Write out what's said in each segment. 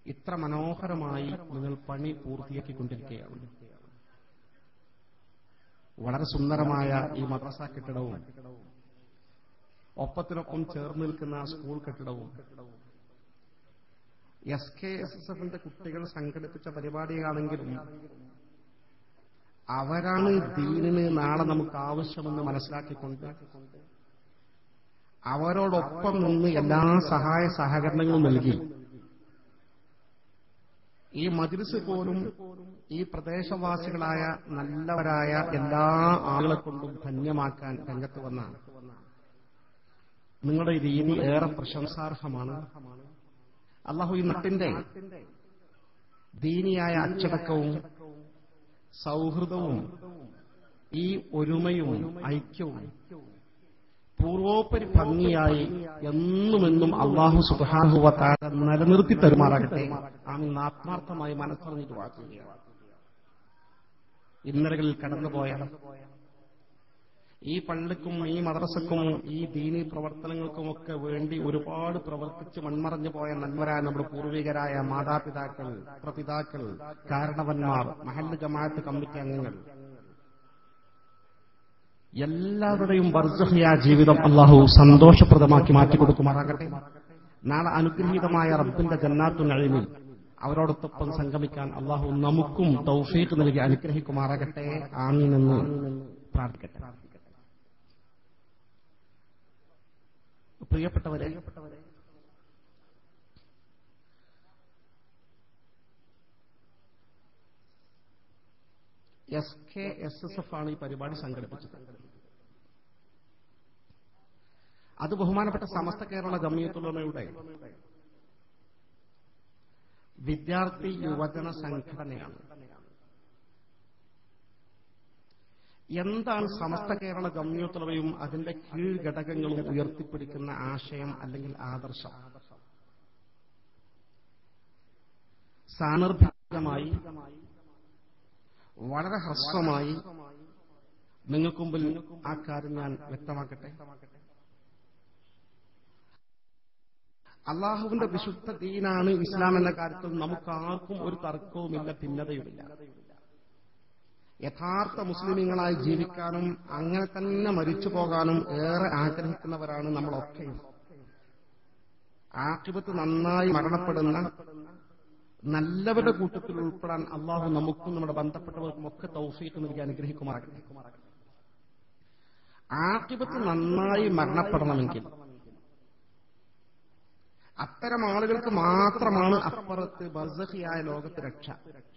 ഇത്ര മനോഹരമായി നിങ്ങൾ പണി പൂർത്തിയാക്കിക്കൊണ്ടിരിക്കുകയാണ് വളരെ സുന്ദരമായ ഈ മദ്രസ കെട്ടിടവും ഒപ്പത്തിനൊപ്പം ചേർന്ന് നിൽക്കുന്ന സ്കൂൾ കെട്ടിടവും എസ് കെ എസ് എസ് എഫിന്റെ കുട്ടികൾ സംഘടിപ്പിച്ച പരിപാടിയാണെങ്കിലും അവരാണ് ദീനിന് നാളെ നമുക്ക് ആവശ്യമെന്ന് മനസ്സിലാക്കിക്കൊണ്ട് അവരോടൊപ്പം നിന്ന് എല്ലാ സഹായ സഹകരണങ്ങളും നൽകി ഈ മജ്ലിസ് പോലും ഈ പ്രദേശവാസികളായ നല്ലവരായ എല്ലാ ആളുകളെ കൊണ്ടും ധന്യമാക്കാൻ രംഗത്ത് വന്നാണ് നിങ്ങളുടെ ഈ രീതി ഏറെ പ്രശംസാർഹമാണ് അള്ളാഹു ഈ നാട്ടിന്റെ ദീനിയായ അച്ചടക്കവും സൗഹൃദവും ഈ ഒരുമയും ഐക്യവും പൂർവോപരി ഭംഗിയായി എന്നുമെന്നും അള്ളാഹു സുബാഹുവത്താര നിലനിർത്തി തരുമാറാകട്ടെ ആമീൻ ആത്മാർത്ഥമായി മനസ്സറിഞ്ഞിട്ട് വാക്കുകയാണ് ഇന്നലകളിൽ കടന്നുപോയ ഈ പള്ളിക്കും ഈ മദ്രസക്കും ഈ ദീനി പ്രവർത്തനങ്ങൾക്കുമൊക്കെ വേണ്ടി ഒരുപാട് പ്രവർത്തിച്ച് മൺമറഞ്ഞു പോയ നന്മരായ നമ്മുടെ പൂർവികരായ മാതാപിതാക്കൾ പ്രപിതാക്കൾ കാരണവന്മാർ മഹല്ല് ജമാഅത്ത് കമ്മിറ്റി അംഗങ്ങൾ എല്ലാവരുടെയും വർജഹയ ജീവിതം അള്ളാഹു സന്തോഷപ്രദമാക്കി മാറ്റിക്കൊടുക്കുമാറാകട്ടെ നാളെ അനുഗ്രഹീതമായ റബ്ബിന്റെ ജന്നാത്തു നഴിമിൽ അവരോടൊപ്പം സംഗമിക്കാൻ അള്ളാഹു നമുക്കും തൗഫീഖ് നൽകി അനുഗ്രഹിക്കുമാറാകട്ടെ ആമീനെന്ന് പ്രാർത്ഥിക്കട്ടെ പ്രിയപ്പെട്ടവരെ S K S S F ആണ് ഈ പരിപാടി സംഘടിപ്പിച്ചത് അത് ബഹുമാനപ്പെട്ട സമസ്ത കേരള ജമിയത്തുള്ളമയുടെ വിദ്യാർത്ഥി യുവജന സംഘടനയാണ് എന്താണ് സമസ്ത കേരള ജമ്യൂത്തുളവയും അതിന്റെ കീഴ്ഘടകങ്ങളും ഉയർത്തിപ്പിടിക്കുന്ന ആശയം അല്ലെങ്കിൽ ആദർശം സാന്ദർഭികമായി വളരെ ഹ്രസ്വമായി നിങ്ങൾക്ക് മുമ്പിൽ ആ കാര്യം ഞാൻ വ്യക്തമാക്കട്ടെ അള്ളാഹുവിന്റെ വിശുദ്ധ ദീനാണ് ഇസ്ലാം എന്ന കാര്യത്തിൽ നമുക്ക് ആർക്കും ഒരു തർക്കവുമില്ല ഭിന്നതയുമില്ല യഥാർത്ഥ മുസ്ലിമീങ്ങളായി ജീവിക്കാനും അങ്ങനെ തന്നെ മരിച്ചു പോകാനും ഏറെ ആഗ്രഹിക്കുന്നവരാണ് നമ്മളൊക്കെയും ആക്കിപത്ത് നന്നായി മരണപ്പെടുന്ന നല്ലവരുടെ കൂട്ടത്തിൽ ഉൾപ്പെടാൻ അള്ളാഹു നമുക്കും നമ്മുടെ ബന്ധപ്പെട്ടവർക്കും ഒക്കെ തൗഫീഖ് നൽകി അനുഗ്രഹിക്കുമാറാകട്ടെ ആക്കിപത്ത് നന്നായി മരണപ്പെടണമെങ്കിൽ അത്തരം ആളുകൾക്ക് മാത്രമാണ് അപ്പുറത്ത് ബർസഹിയായ ലോകത്ത് രക്ഷ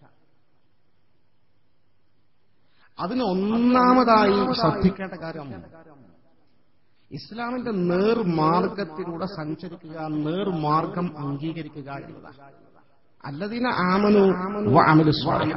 അതിന് ഒന്നാമതായി ശ്രദ്ധിക്കേണ്ട കാര്യം ഇസ്ലാമിന്റെ നേർമാർഗത്തിലൂടെ സഞ്ചരിക്കുക നേർമാർഗം അംഗീകരിക്കുക എന്നതാണ് അല്ലതിന ആമനു അമലു സ്വാഹ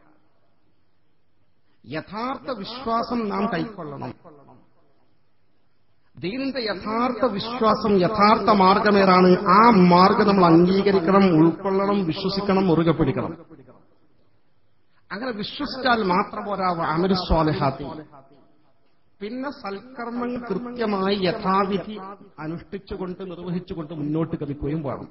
യഥാർത്ഥ വിശ്വാസം നാം കൈക്കൊള്ളണം ദീനിന്റെ യഥാർത്ഥ വിശ്വാസം യഥാർത്ഥ മാർഗമേറാണ് ആ മാർഗം നമ്മൾ അംഗീകരിക്കണം ഉൾക്കൊള്ളണം വിശ്വസിക്കണം മുറുകെ പിടിക്കണം അങ്ങനെ വിശ്വസിച്ചാൽ മാത്രം പോരാ അമരു സ്വാലിഹാത്തി പിന്നെ സൽക്കർമ്മങ്ങൾ കൃത്യമായി യഥാവിധി അനുഷ്ഠിച്ചുകൊണ്ട് നിർവഹിച്ചുകൊണ്ട് മുന്നോട്ട് ഗമിക്കുകയും വേണം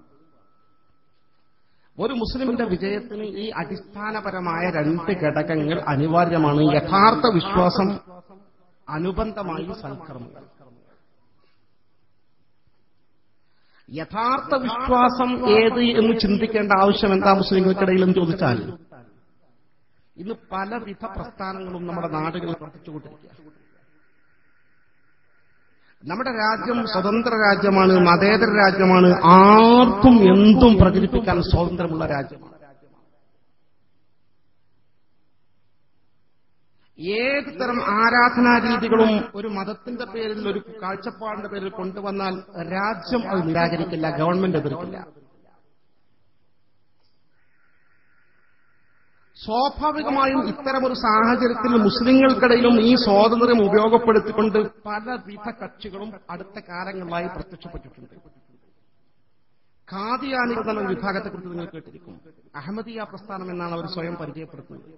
ഒരു മുസ്ലിമിന്റെ വിജയത്തിന് ഈ അടിസ്ഥാനപരമായ രണ്ട് ഘടകങ്ങൾ അനിവാര്യമാണ് യഥാർത്ഥ വിശ്വാസം അനുബന്ധമായി സൽക്കർമ്മങ്ങൾ യഥാർത്ഥ വിശ്വാസം ഏത് എന്ന് ചിന്തിക്കേണ്ട ആവശ്യം എന്താ മുസ്ലിങ്ങൾക്കിടയിൽ എന്ന് ചോദിച്ചാൽ ഇന്ന് പലവിധ പ്രസ്ഥാനങ്ങളും നമ്മുടെ നാടുകളിൽ പ്രവർത്തിച്ചുകൊണ്ടിരിക്കുക നമ്മുടെ രാജ്യം സ്വതന്ത്ര രാജ്യമാണ് മതേതര രാജ്യമാണ് ആർക്കും എന്തും പ്രചരിപ്പിക്കാൻ സ്വാതന്ത്ര്യമുള്ള രാജ്യമാണ് ഏത് തരം ആരാധനാ രീതികളും ഒരു മതത്തിന്റെ പേരിൽ ഒരു കാഴ്ചപ്പാടിന്റെ പേരിൽ കൊണ്ടുവന്നാൽ രാജ്യം അത് നിരാകരിക്കില്ല ഗവൺമെന്റ് എതിർക്കില്ല സ്വാഭാവികമായും ഇത്തരമൊരു സാഹചര്യത്തിൽ മുസ്ലിങ്ങൾക്കിടയിലും ഈ സ്വാതന്ത്ര്യം ഉപയോഗപ്പെടുത്തിക്കൊണ്ട് പലവിധ കക്ഷികളും അടുത്ത കാലങ്ങളിലായി പ്രത്യക്ഷപ്പെട്ടിട്ടുണ്ട് ഖാദിയാനികൾ എന്ന വിഭാഗത്തെക്കുറിച്ച് നിങ്ങൾ കേട്ടിരിക്കും അഹമ്മദിയ പ്രസ്ഥാനം എന്നാണ് അവർ സ്വയം പരിചയപ്പെടുത്തുന്നത്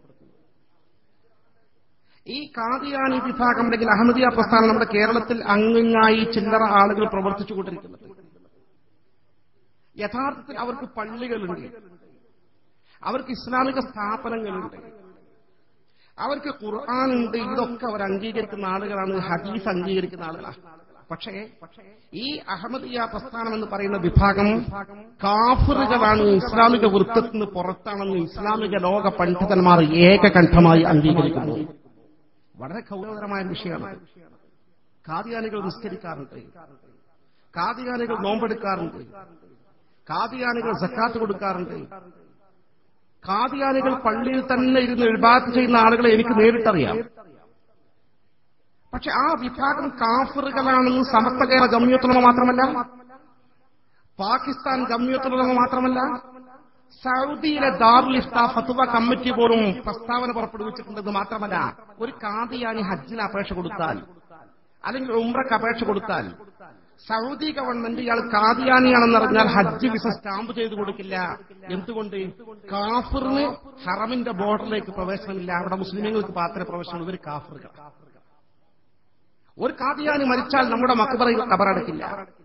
ഈ കാദിയാനി വിഭാഗം അല്ലെങ്കിൽ അഹമ്മദിയ പ്രസ്ഥാനം നമ്മുടെ കേരളത്തിൽ അങ്ങിങ്ങായി ചില്ലറ ആളുകൾ പ്രവർത്തിച്ചുകൊണ്ടിരിക്കുന്നത് യഥാർത്ഥത്തിൽ അവർക്ക് പള്ളികളുണ്ട് അവർക്ക് ഇസ്ലാമിക സ്ഥാപനങ്ങളുണ്ട് അവർക്ക് ഖുർആാനുണ്ട് ഇതൊക്കെ അവർ അംഗീകരിക്കുന്ന ആളുകളാണ് ഹദീസ് അംഗീകരിക്കുന്ന ആളുകളാണ് പക്ഷേ ഈ അഹമ്മദിയ പ്രസ്ഥാനം എന്ന് പറയുന്ന വിഭാഗം കാഫറുകളാണ് ഇസ്ലാമിക വൃത്തത്തിൽ നിന്ന് പുറത്താണെന്ന് ഇസ്ലാമിക ലോക പണ്ഡിതന്മാർ ഏകകണ്ഠമായി അംഗീകരിക്കുന്നു വളരെ ഗൗരവതരമായ വിഷയമാണ് കാദിയാനികൾ നിസ്കരിക്കാറുണ്ട് കാദിയാനികൾ നോമ്പെടുക്കാറുണ്ട് കാദിയാനികൾ സക്കാത്ത് കൊടുക്കാറുണ്ട് കാദിയാനികൾ പള്ളിയിൽ തന്നെ ഇരുന്ന് എഴുപാത്ത് ചെയ്യുന്ന ആളുകളെ എനിക്ക് നേരിട്ടറിയാം പക്ഷെ ആ വിഭാഗം കാഫറുകളാണെന്ന് സമസ്ത കേരള ജമ്മിയത്തുലമ മാത്രമല്ല പാകിസ്ഥാൻ ജമ്മിയത്തുലമ മാത്രമല്ല സൗദിയിലെ ദാറുൽ ഇഫ്ത ഫത്വ കമ്മിറ്റി പോലും പ്രസ്താവന പുറപ്പെടുവിച്ചിട്ടുണ്ടെന്ന് മാത്രമല്ല ഒരു കാദിയാനി ഹജ്ജിന് അപേക്ഷ കൊടുത്താൽ അല്ലെങ്കിൽ ഉംറക്ക് അപേക്ഷ കൊടുത്താൽ സൗദി ഗവൺമെന്റ് ഇയാൾ കാദിയാനിയാണെന്നറിഞ്ഞാൽ ഹജ്ജ് വിസ സ്റ്റാമ്പ് ചെയ്തു കൊടുക്കില്ല എന്തുകൊണ്ട് കാഫിറിന് ഹറമിന്റെ ബോർഡറിലേക്ക് പ്രവേശനമില്ല അവിടെ മുസ്ലിമുകൾക്ക് മാത്രമേ പ്രവേശനം ഇവർ കാഫറുകൾ ഒരു കാദിയാനി മരിച്ചാൽ നമ്മുടെ മക്കബറയിൽ കബറടക്കില്ല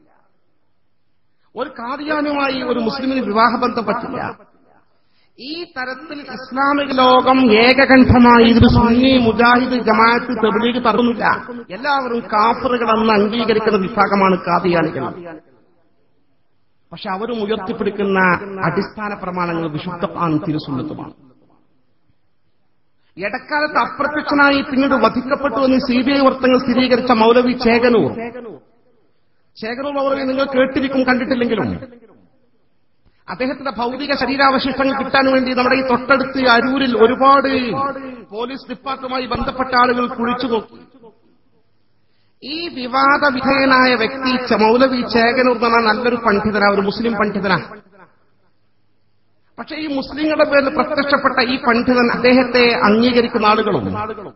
ഒരു കാദിയാനുമായി ഒരു മുസ്ലിമിന് വിവാഹബന്ധം പറ്റില്ല ഈ തരത്തിൽ ഇസ്ലാമിക ലോകം ഏകകണ്ഠമായി ഇതിന് സുന്നി മുജാഹിദ് ജമാഅത്ത് തെബിലീഗ് തരുന്നില്ല എല്ലാവരും കാഫറുകളെന്ന് അംഗീകരിക്കുന്ന വിഭാഗമാണ് കാദിയാനികൾ പക്ഷെ അവരും ഉയർത്തിപ്പിടിക്കുന്ന അടിസ്ഥാന പ്രമാണങ്ങൾ വിശുദ്ധമാണ് തിരുസുന്നത്തുമാണ് ഇടക്കാലത്ത് അപ്രത്യക്ഷനായി പിന്നീട് വധിക്കപ്പെട്ടു എന്ന് സി ബി ഐ വൃത്തങ്ങൾ സ്ഥിരീകരിച്ച മൗലവി ചേകനൂർ ചേകനൂർ മൗലവി നിങ്ങൾ കേട്ടിരിക്കും കണ്ടിട്ടില്ലെങ്കിലും അദ്ദേഹത്തിന്റെ ഭൗതിക ശരീരാവശിഷ്ടങ്ങൾ കിട്ടാൻ വേണ്ടി നമ്മുടെ ഈ തൊട്ടടുത്ത് അരൂരിൽ ഒരുപാട് പോലീസ് ഡിപ്പാർട്ട്മെന്റുമായി ബന്ധപ്പെട്ട ആളുകൾ കുഴിച്ചു നോക്കി ഈ വിവാദ വിധേയനായ വ്യക്തി ച- മൗലവി ചേകനൂർ എന്ന് പറഞ്ഞാൽ നല്ലൊരു പണ്ഡിതനാ ഒരു മുസ്ലിം പണ്ഡിതനാ പക്ഷെ ഈ മുസ്ലിങ്ങളുടെ പേരിൽ പ്രത്യക്ഷപ്പെട്ട ഈ പണ്ഡിതൻ അദ്ദേഹത്തെ അംഗീകരിക്കുന്ന ആളുകളും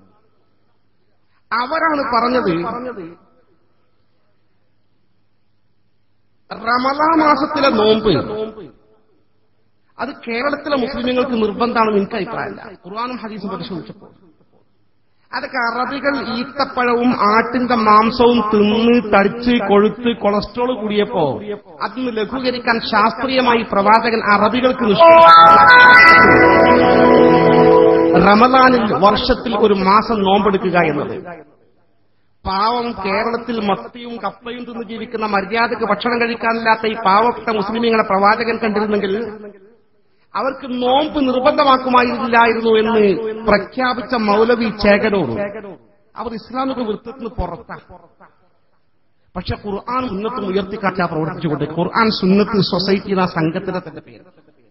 അവരാണ് പറഞ്ഞത് റമലാ മാസത്തിലെ നോമ്പ് അത് കേരളത്തിലെ മുസ്ലിമുകൾക്ക് നിർബന്ധമാണെന്ന് എനിക്ക് അഭിപ്രായമില്ല ഖുർആാനും ഹദീസും പരിശോധിച്ചപ്പോൾ അതൊക്കെ അറബികൾ ഈത്തപ്പഴവും ആട്ടിന്റെ മാംസവും തിന്ന് തടിച്ച് കൊഴുത്ത് കൊളസ്ട്രോൾ കൂടിയപ്പോ അതിന് ലഘൂകരിക്കാൻ ശാസ്ത്രീയമായി പ്രവാചകൻ അറബികൾക്ക് നിശ്ചയിച്ചു. റമദാനിൽ വർഷത്തിൽ ഒരു മാസം നോമ്പെടുക്കുക എന്നത് പാവം കേരളത്തിൽ മത്തിയും കപ്പയും തിന്ന് ജീവിക്കുന്ന മര്യാദക്ക് ഭക്ഷണം കഴിക്കാനില്ലാത്ത ഈ പാവപ്പെട്ട മുസ്ലിമീങ്ങളെ പ്രവാചകൻ കണ്ടിരുന്നെങ്കിൽ അവർക്ക് നോമ്പ് നിർബന്ധമാക്കുമായിരുന്നില്ലായിരുന്നു എന്ന് പ്രഖ്യാപിച്ച മൗലവി ചേകനോട് അവർ ഇസ്ലാമിക വൃത്തത്തിന് പുറത്താണ് പക്ഷെ ഖുർആൻ ഉന്നത്തും ഉയർത്തിക്കാറ്റാ പ്രവർത്തിച്ചുകൊണ്ട് ഖുർആൻ സുന്നത്ത് സൊസൈറ്റി എന്ന സംഘത്തിന്റെ തന്നെ പേര്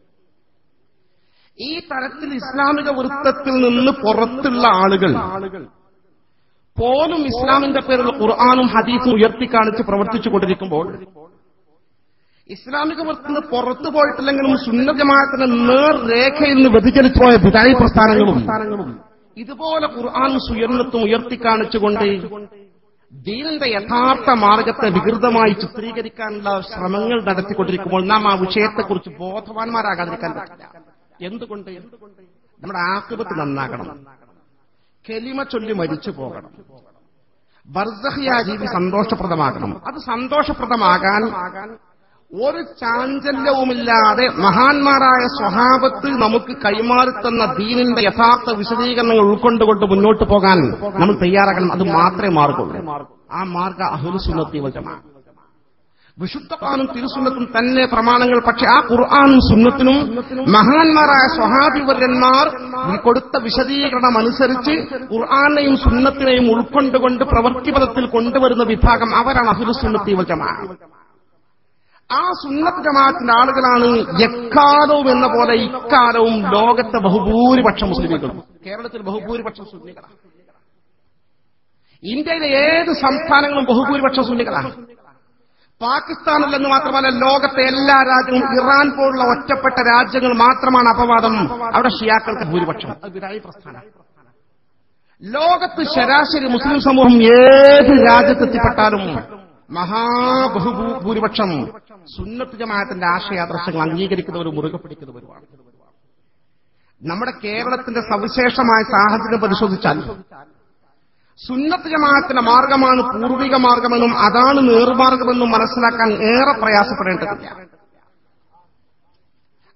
ഈ തരത്തിൽ ഇസ്ലാമിക വൃത്തത്തിൽ നിന്ന് പുറത്തുള്ള ആളുകൾ പോലും ഇസ്ലാമിന്റെ പേരിൽ ഖുർആാനും ഹദീസും ഉയർത്തിക്കാണിച്ച് പ്രവർത്തിച്ചു കൊണ്ടിരിക്കുമ്പോൾ ഇസ്ലാമിക വൃത്തിന് പുറത്തു പോയിട്ടില്ലെങ്കിലും സുന്ന ജമാഅത്തിന്റെ നേർരേഖയിൽ നിന്ന് വ്യതിചലിച്ചു പോയ ബുദായി പ്രസ്ഥാനങ്ങളും ഇതുപോലെ ഖുർആൻ സുയർണത്തും ഉയർത്തിക്കാണിച്ചുകൊണ്ട് ദീനിന്റെ യഥാർത്ഥ മാർഗത്തെ വികൃതമായി ചിത്രീകരിക്കാനുള്ള ശ്രമങ്ങൾ നടത്തിക്കൊണ്ടിരിക്കുമ്പോൾ നാം ആ വിഷയത്തെക്കുറിച്ച് ബോധവാന്മാരാകാതിരിക്കാൻ പറ്റില്ല എന്തുകൊണ്ട് നമ്മുടെ ആക്രിപത്ത് നന്നാകണം കെലിമ ചൊല്ലി മരിച്ചു പോകണം ബർസഹിയ ജീവി സന്തോഷപ്രദമാകണം അത് സന്തോഷപ്രദമാകാൻ ഒരു ചാഞ്ചല്യവുമില്ലാതെ മഹാന്മാരായ സ്വഹാബത്ത് നമുക്ക് കൈമാറിത്തന്ന ദീനിന്റെ യഥാർത്ഥ വിശദീകരണങ്ങൾ ഉൾക്കൊണ്ടുകൊണ്ട് മുന്നോട്ട് പോകാൻ നമ്മൾ തയ്യാറാകണം അത് മാത്രമേ മാർഗുള്ളൂ ആ മാർഗ അഹുലുസുന്നത്തി വചമാണ് വിശുദ്ധ ഖുർആനും തിരുസുന്നത്തും തന്നെ പ്രമാണങ്ങൾ പക്ഷെ ആ ഖുർആാനും സുന്നത്തിനും മഹാന്മാരായ സ്വഹാബിവര്യന്മാർ കൊടുത്ത വിശദീകരണം അനുസരിച്ച് ഖുർആാനെയും സുന്നത്തിനെയും ഉൾക്കൊണ്ടുകൊണ്ട് പ്രവൃത്തിപഥത്തിൽ കൊണ്ടുവരുന്ന വിഭാഗം അവരാണ് അഹുലുസുന്നത്തി വചമാ ആ സുന്നത്ത് ജമാഅത്തിന്റെ ആളുകളാണ് എക്കാലവും എന്ന പോലെ ഇക്കാലവും ലോകത്തെ ബഹുഭൂരിപക്ഷം മുസ്ലിമുകളും കേരളത്തിൽ ബഹുഭൂരിപക്ഷം സുന്നികളാണ് ഇന്ത്യയിലെ ഏത് സംസ്ഥാനങ്ങളും ബഹുഭൂരിപക്ഷം സുന്നികളാണ് പാകിസ്ഥാനിലെന്ന് മാത്രമല്ല ലോകത്തെ എല്ലാ രാജ്യങ്ങളും ഇറാൻ പോലുള്ള ഒറ്റപ്പെട്ട രാജ്യങ്ങൾ മാത്രമാണ് അപവാദം അവിടെ ഷിയാക്കൾക്ക് ഭൂരിപക്ഷം അത് വിരായി പ്രസ്ഥാനം ലോകത്ത് ശരാശരി മുസ്ലിം സമൂഹം ഏത് രാജ്യത്തെത്തിപ്പെട്ടാലും മഹാബഹുഭൂരിപക്ഷം സുന്നത്ത് ജമാഅത്തിന്റെ ആശയാദർശങ്ങൾ അംഗീകരിക്കുന്നവരും മുറുകെ പിടിക്കുന്നവരുമാണ് നമ്മുടെ കേരളത്തിന്റെ സവിശേഷമായ സാഹചര്യം പരിശോധിച്ചാൽ സുന്നത്ത് ജമാഅത്തിന്റെ മാർഗമാണ് പൂർവിക മാർഗമെന്നും അതാണ് നേർമാർഗമെന്നും മനസ്സിലാക്കാൻ ഏറെ പ്രയാസപ്പെടേണ്ടതില്ല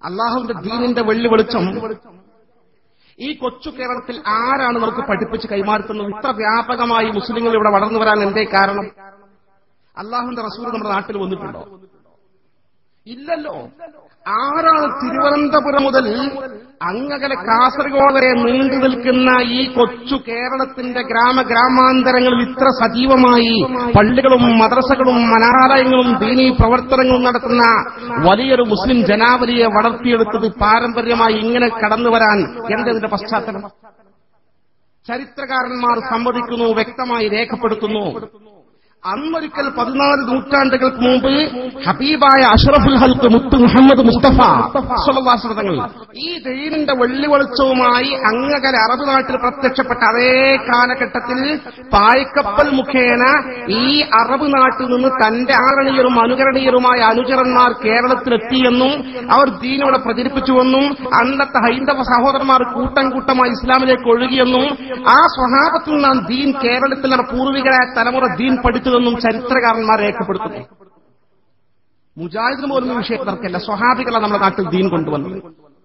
അള്ളാഹുവിന്റെ ദീനിന്റെ വെള്ളി വെളിച്ചം ഈ കൊച്ചു കേരളത്തിൽ ആരാണ് നമുക്ക് പഠിപ്പിച്ച് കൈമാറുന്നത് ഇത്ര വ്യാപകമായി മുസ്ലിങ്ങൾ ഇവിടെ വളർന്നു വരാൻ എന്തേ കാരണം അള്ളാഹുവിന്റെ റസൂൽ നമ്മുടെ നാട്ടിൽ വന്നിട്ടുണ്ടോ ഇല്ലല്ലോ ആരാണ് തിരുവനന്തപുരം മുതൽ അങ്ങകലെ കാസർഗോഡ് വരെ നീണ്ടു നിൽക്കുന്ന ഈ കൊച്ചു കേരളത്തിന്റെ ഗ്രാമ ഗ്രാമാന്തരങ്ങളിൽ ഇത്ര സജീവമായി പള്ളികളും മദ്രസകളും മനാലയങ്ങളും ദീനീ പ്രവർത്തനങ്ങളും നടത്തുന്ന വലിയൊരു മുസ്ലിം ജനാവലിയെ വളർത്തിയെടുത്തത് പാരമ്പര്യമായി ഇങ്ങനെ കടന്നു വരാൻ എന്തതിന്റെ പശ്ചാത്തലം ചരിത്രകാരന്മാർ സമ്മതിക്കുന്നു വ്യക്തമായി രേഖപ്പെടുത്തുന്നു അന്നൊരിക്കൽ പതിനാല് നൂറ്റാണ്ടുകൾക്ക് മുമ്പ് ഹബീബായ അഷ്റഫുൽ ഹൽക്ക് മുത്ത് മുഹമ്മദ് മുസ്തഫ തങ്ങൾ ഈ ദീനിന്റെ വെള്ളി വെളിച്ചവുമായി അങ്ങകലെ അറബ് നാട്ടിൽ പ്രത്യക്ഷപ്പെട്ട അതേ കാലഘട്ടത്തിൽ പായ്ക്കപ്പൽ മുഖേന ഈ അറബ് നാട്ടിൽ നിന്ന് തന്റെ ആരണീയരും അനുകരണീയരുമായ അനുചരന്മാർ കേരളത്തിലെത്തിയെന്നും അവർ ദീനോടെ പ്രചരിപ്പിച്ചുവെന്നും അന്നത്തെ ഹൈന്ദവ സഹോദരന്മാർ കൂട്ടം കൂട്ടമായി ഇസ്ലാമിലേക്ക് ഒഴുകിയെന്നും ആ സ്വഭാവത്തിൽ നിന്നാണ് ദീൻ കേരളത്തിലെ പൂർവികരായ തലമുറ ദീൻ പഠിച്ചതെന്നും ചരിത്രകാരന്മാർ രേഖപ്പെടുത്തുന്നു മുജാഹിദിന് പോലും ഈ വിഷയത്തിൽ തർക്കമില്ല സ്വഹാബികളാണ് നമ്മുടെ നാട്ടിൽ ദീൻ കൊണ്ടുവന്നത്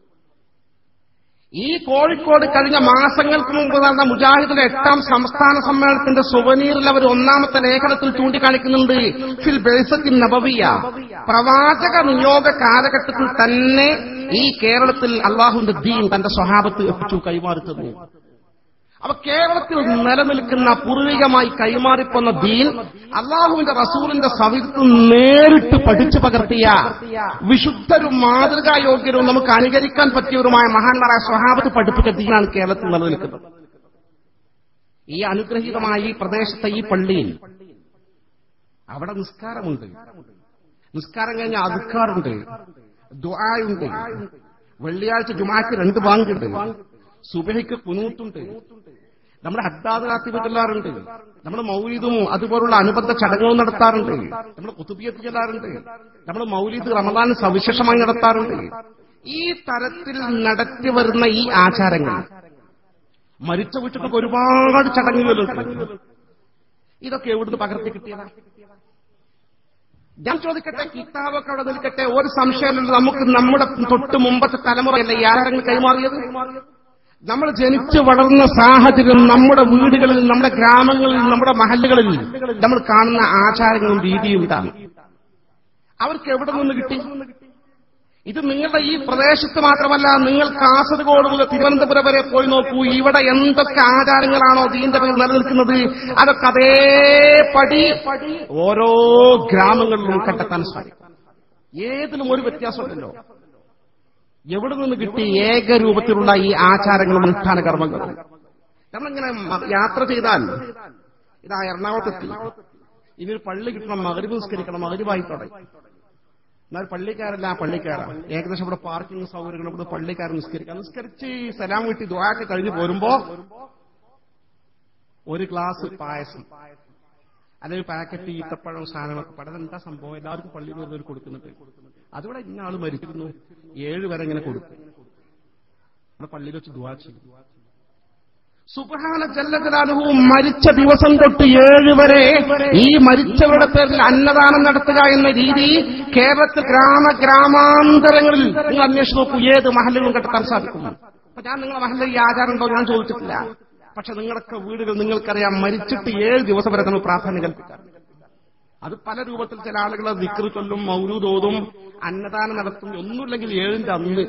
ഈ കോഴിക്കോട് കഴിഞ്ഞ മാസങ്ങൾക്ക് മുമ്പ് നടന്ന മുജാഹിദിന്റെ എട്ടാം സംസ്ഥാന സമ്മേളനത്തിന്റെ സുവനീറിൽ അവർ ഒന്നാമത്തെ ലേഖനത്തിൽ ചൂണ്ടിക്കാണിക്കുന്നുണ്ട് ഫിൽ ബേസത്തിൻ നബവിയ പ്രവാചക നിയോഗ കാലഘട്ടത്തിൽ തന്നെ ഈ കേരളത്തിൽ അള്ളാഹുവിന്റെ ദീൻ തന്റെ സ്വഭാവത്ത് എത്തിച്ചു കൈമാറുത്തുന്നു അപ്പൊ കേരളത്തിൽ നിലനിൽക്കുന്ന പൂർവികമായി കൈമാറിപ്പോന്ന ദീൻ അള്ളാഹുവിന്റെ റസൂലിന്റെ സവിത്ത് നേരിട്ട് പഠിച്ചു പകർത്തിയ വിശുദ്ധരും മാതൃകായോഗ്യരും നമുക്ക് അനുകരിക്കാൻ പറ്റിയവരുമായ മഹാന്മാരായ സ്വഭാവത്ത് പഠിപ്പിച്ച ദീനാണ് കേരളത്തിൽ നിലനിൽക്കുന്നത് ഈ അനുഗ്രഹീതമായ ഈ പ്രദേശത്തെ ഈ പള്ളിയിൽ അവിടെ നിസ്കാരമുണ്ട് നിസ്കാരം കഴിഞ്ഞ അതുക്കാറുണ്ട് ദ്വായുണ്ട് വെള്ളിയാഴ്ച ജുമാക്ക് രണ്ട് ബാങ്കുണ്ട് സുബഹിക്ക് കുനൂത്തുണ്ട് നമ്മുടെ ഹദ്ദാദ് കാത്തിബ് ചെല്ലാറുണ്ട് നമ്മൾ മൗലീദും അതുപോലുള്ള അനുബന്ധ ചടങ്ങുകളും നടത്താറുണ്ട് നമ്മൾ കുത്തുബിയത്ത് ചെല്ലാറുണ്ട് നമ്മൾ മൗലീദ് റമദാൻ സവിശേഷമായി നടത്താറുണ്ട് ഈ തരത്തിൽ നടത്തി വരുന്ന ഈ ആചാരങ്ങൾ മരിച്ച വീട്ടിലൊക്കെ ഒരുപാട് ചടങ്ങുകളുണ്ട് ഇതൊക്കെ എവിടുന്ന് പകർത്തി കിട്ടിയതാ ഞാൻ ചോദിക്കട്ടെ കിതാബൊക്കെ അവിടെ നിൽക്കട്ടെ ഒരു സംശയമില്ല നമുക്ക് നമ്മുടെ തൊട്ട് മുമ്പത്തെ തലമുറയല്ലേ ഈ ആചാരങ്ങൾ കൈമാറിയത് നമ്മൾ ജനിച്ചു വളർന്ന സാഹചര്യം നമ്മുടെ വീടുകളിൽ നമ്മുടെ ഗ്രാമങ്ങളിൽ നമ്മുടെ മഹല്ലുകളിൽ നമ്മൾ കാണുന്ന ആചാരങ്ങളും രീതിയും ഇതാണ് അവർക്ക് എവിടെ നിന്ന് കിട്ടി ഇത് നിങ്ങളുടെ ഈ പ്രദേശത്ത് മാത്രമല്ല നിങ്ങൾ കാസർഗോഡ് മുതൽ തിരുവനന്തപുരം വരെ പോയി നോക്കൂ ഇവിടെ എന്തൊക്കെ ആചാരങ്ങളാണോ ദീന്റെ പേരിൽ നിലനിൽക്കുന്നത് അതൊക്കെ അതേപടി ഓരോ ഗ്രാമങ്ങളിലും കണ്ടെത്താൻ സാധിക്കും ഏതിലും ഒരു വ്യത്യാസമുണ്ടല്ലോ എവിടെ നിന്ന് കിട്ടി ഏകരൂപത്തിലുള്ള ഈ ആചാരങ്ങളും അനുഷ്ഠാന കർമ്മങ്ങളും നമ്മളിങ്ങനെ യാത്ര ചെയ്താൽ ഇതാ എറണാകുളത്തെത്തി ഇനി ഒരു പള്ളി കിട്ടണം മകരി നിസ്കരിക്കണം മകരിവായി തുടങ്ങി എന്നാൽ പള്ളിക്കാരല്ല ആ പള്ളിക്കാരാണ് ഏകദേശം ഇവിടെ പാർക്കിംഗ് സൗകര്യങ്ങൾ ഇവിടെ പള്ളിക്കാരൻ നിസ്കരിക്കാം നിസ്കരിച്ച് സലാം വീട്ടി ദ്വാക്ക് കഴിഞ്ഞ് പോരുമ്പോ ഒരു ഗ്ലാസ് പായസം അല്ലെങ്കിൽ പാക്കറ്റ് ഈത്തപ്പഴം സാധനങ്ങളൊക്കെ പടം എന്താ സംഭവം എല്ലാവർക്കും പള്ളിയിൽ വരുന്നവർ കൊടുക്കുന്നുണ്ട് അതിവിടെ ഇന്ന ആള് മരിക്കുന്നു ഏഴ് വരെ ഇങ്ങനെ കൊടുക്കും നമ്മുടെ പള്ളിയിൽ വെച്ച് ദുവാ ചെയ്യും സുബഹാന ജല്ലജലാലുഹു മരിച്ച ദിവസം തൊട്ട് ഏഴ് വരെ ഈ മരിച്ചവരുടെ പേരിൽ അന്നദാനം നടത്തുക എന്ന രീതി കേരളത്തിൽ ഗ്രാമ ഗ്രാമാന്തരങ്ങളിൽ നിങ്ങൾ അന്വേഷിച്ച് നോക്കൂ ഏത് മഹല്ലുകളും കണ്ടെത്താൻ സാധിക്കും അപ്പൊ ഞാൻ നിങ്ങളെ മഹല്ലിൽ ഈ ആചാരം ഉണ്ടോ ഞാൻ ചോദിച്ചിട്ടില്ല പക്ഷെ നിങ്ങളൊക്കെ വീടുകൾ നിങ്ങൾക്കറിയാം മരിച്ചിട്ട് ഏഴ് ദിവസം വരെ നമ്മൾ പ്രാധാന്യം കൽപ്പിക്കാം അത് പല രൂപത്തിൽ ചില ആളുകൾ വിക്രി ചൊല്ലും മൗരൂദോതും അന്നദാനം നടത്തും ഒന്നുമില്ലെങ്കിൽ ഏഴിന്റെ അന്ന്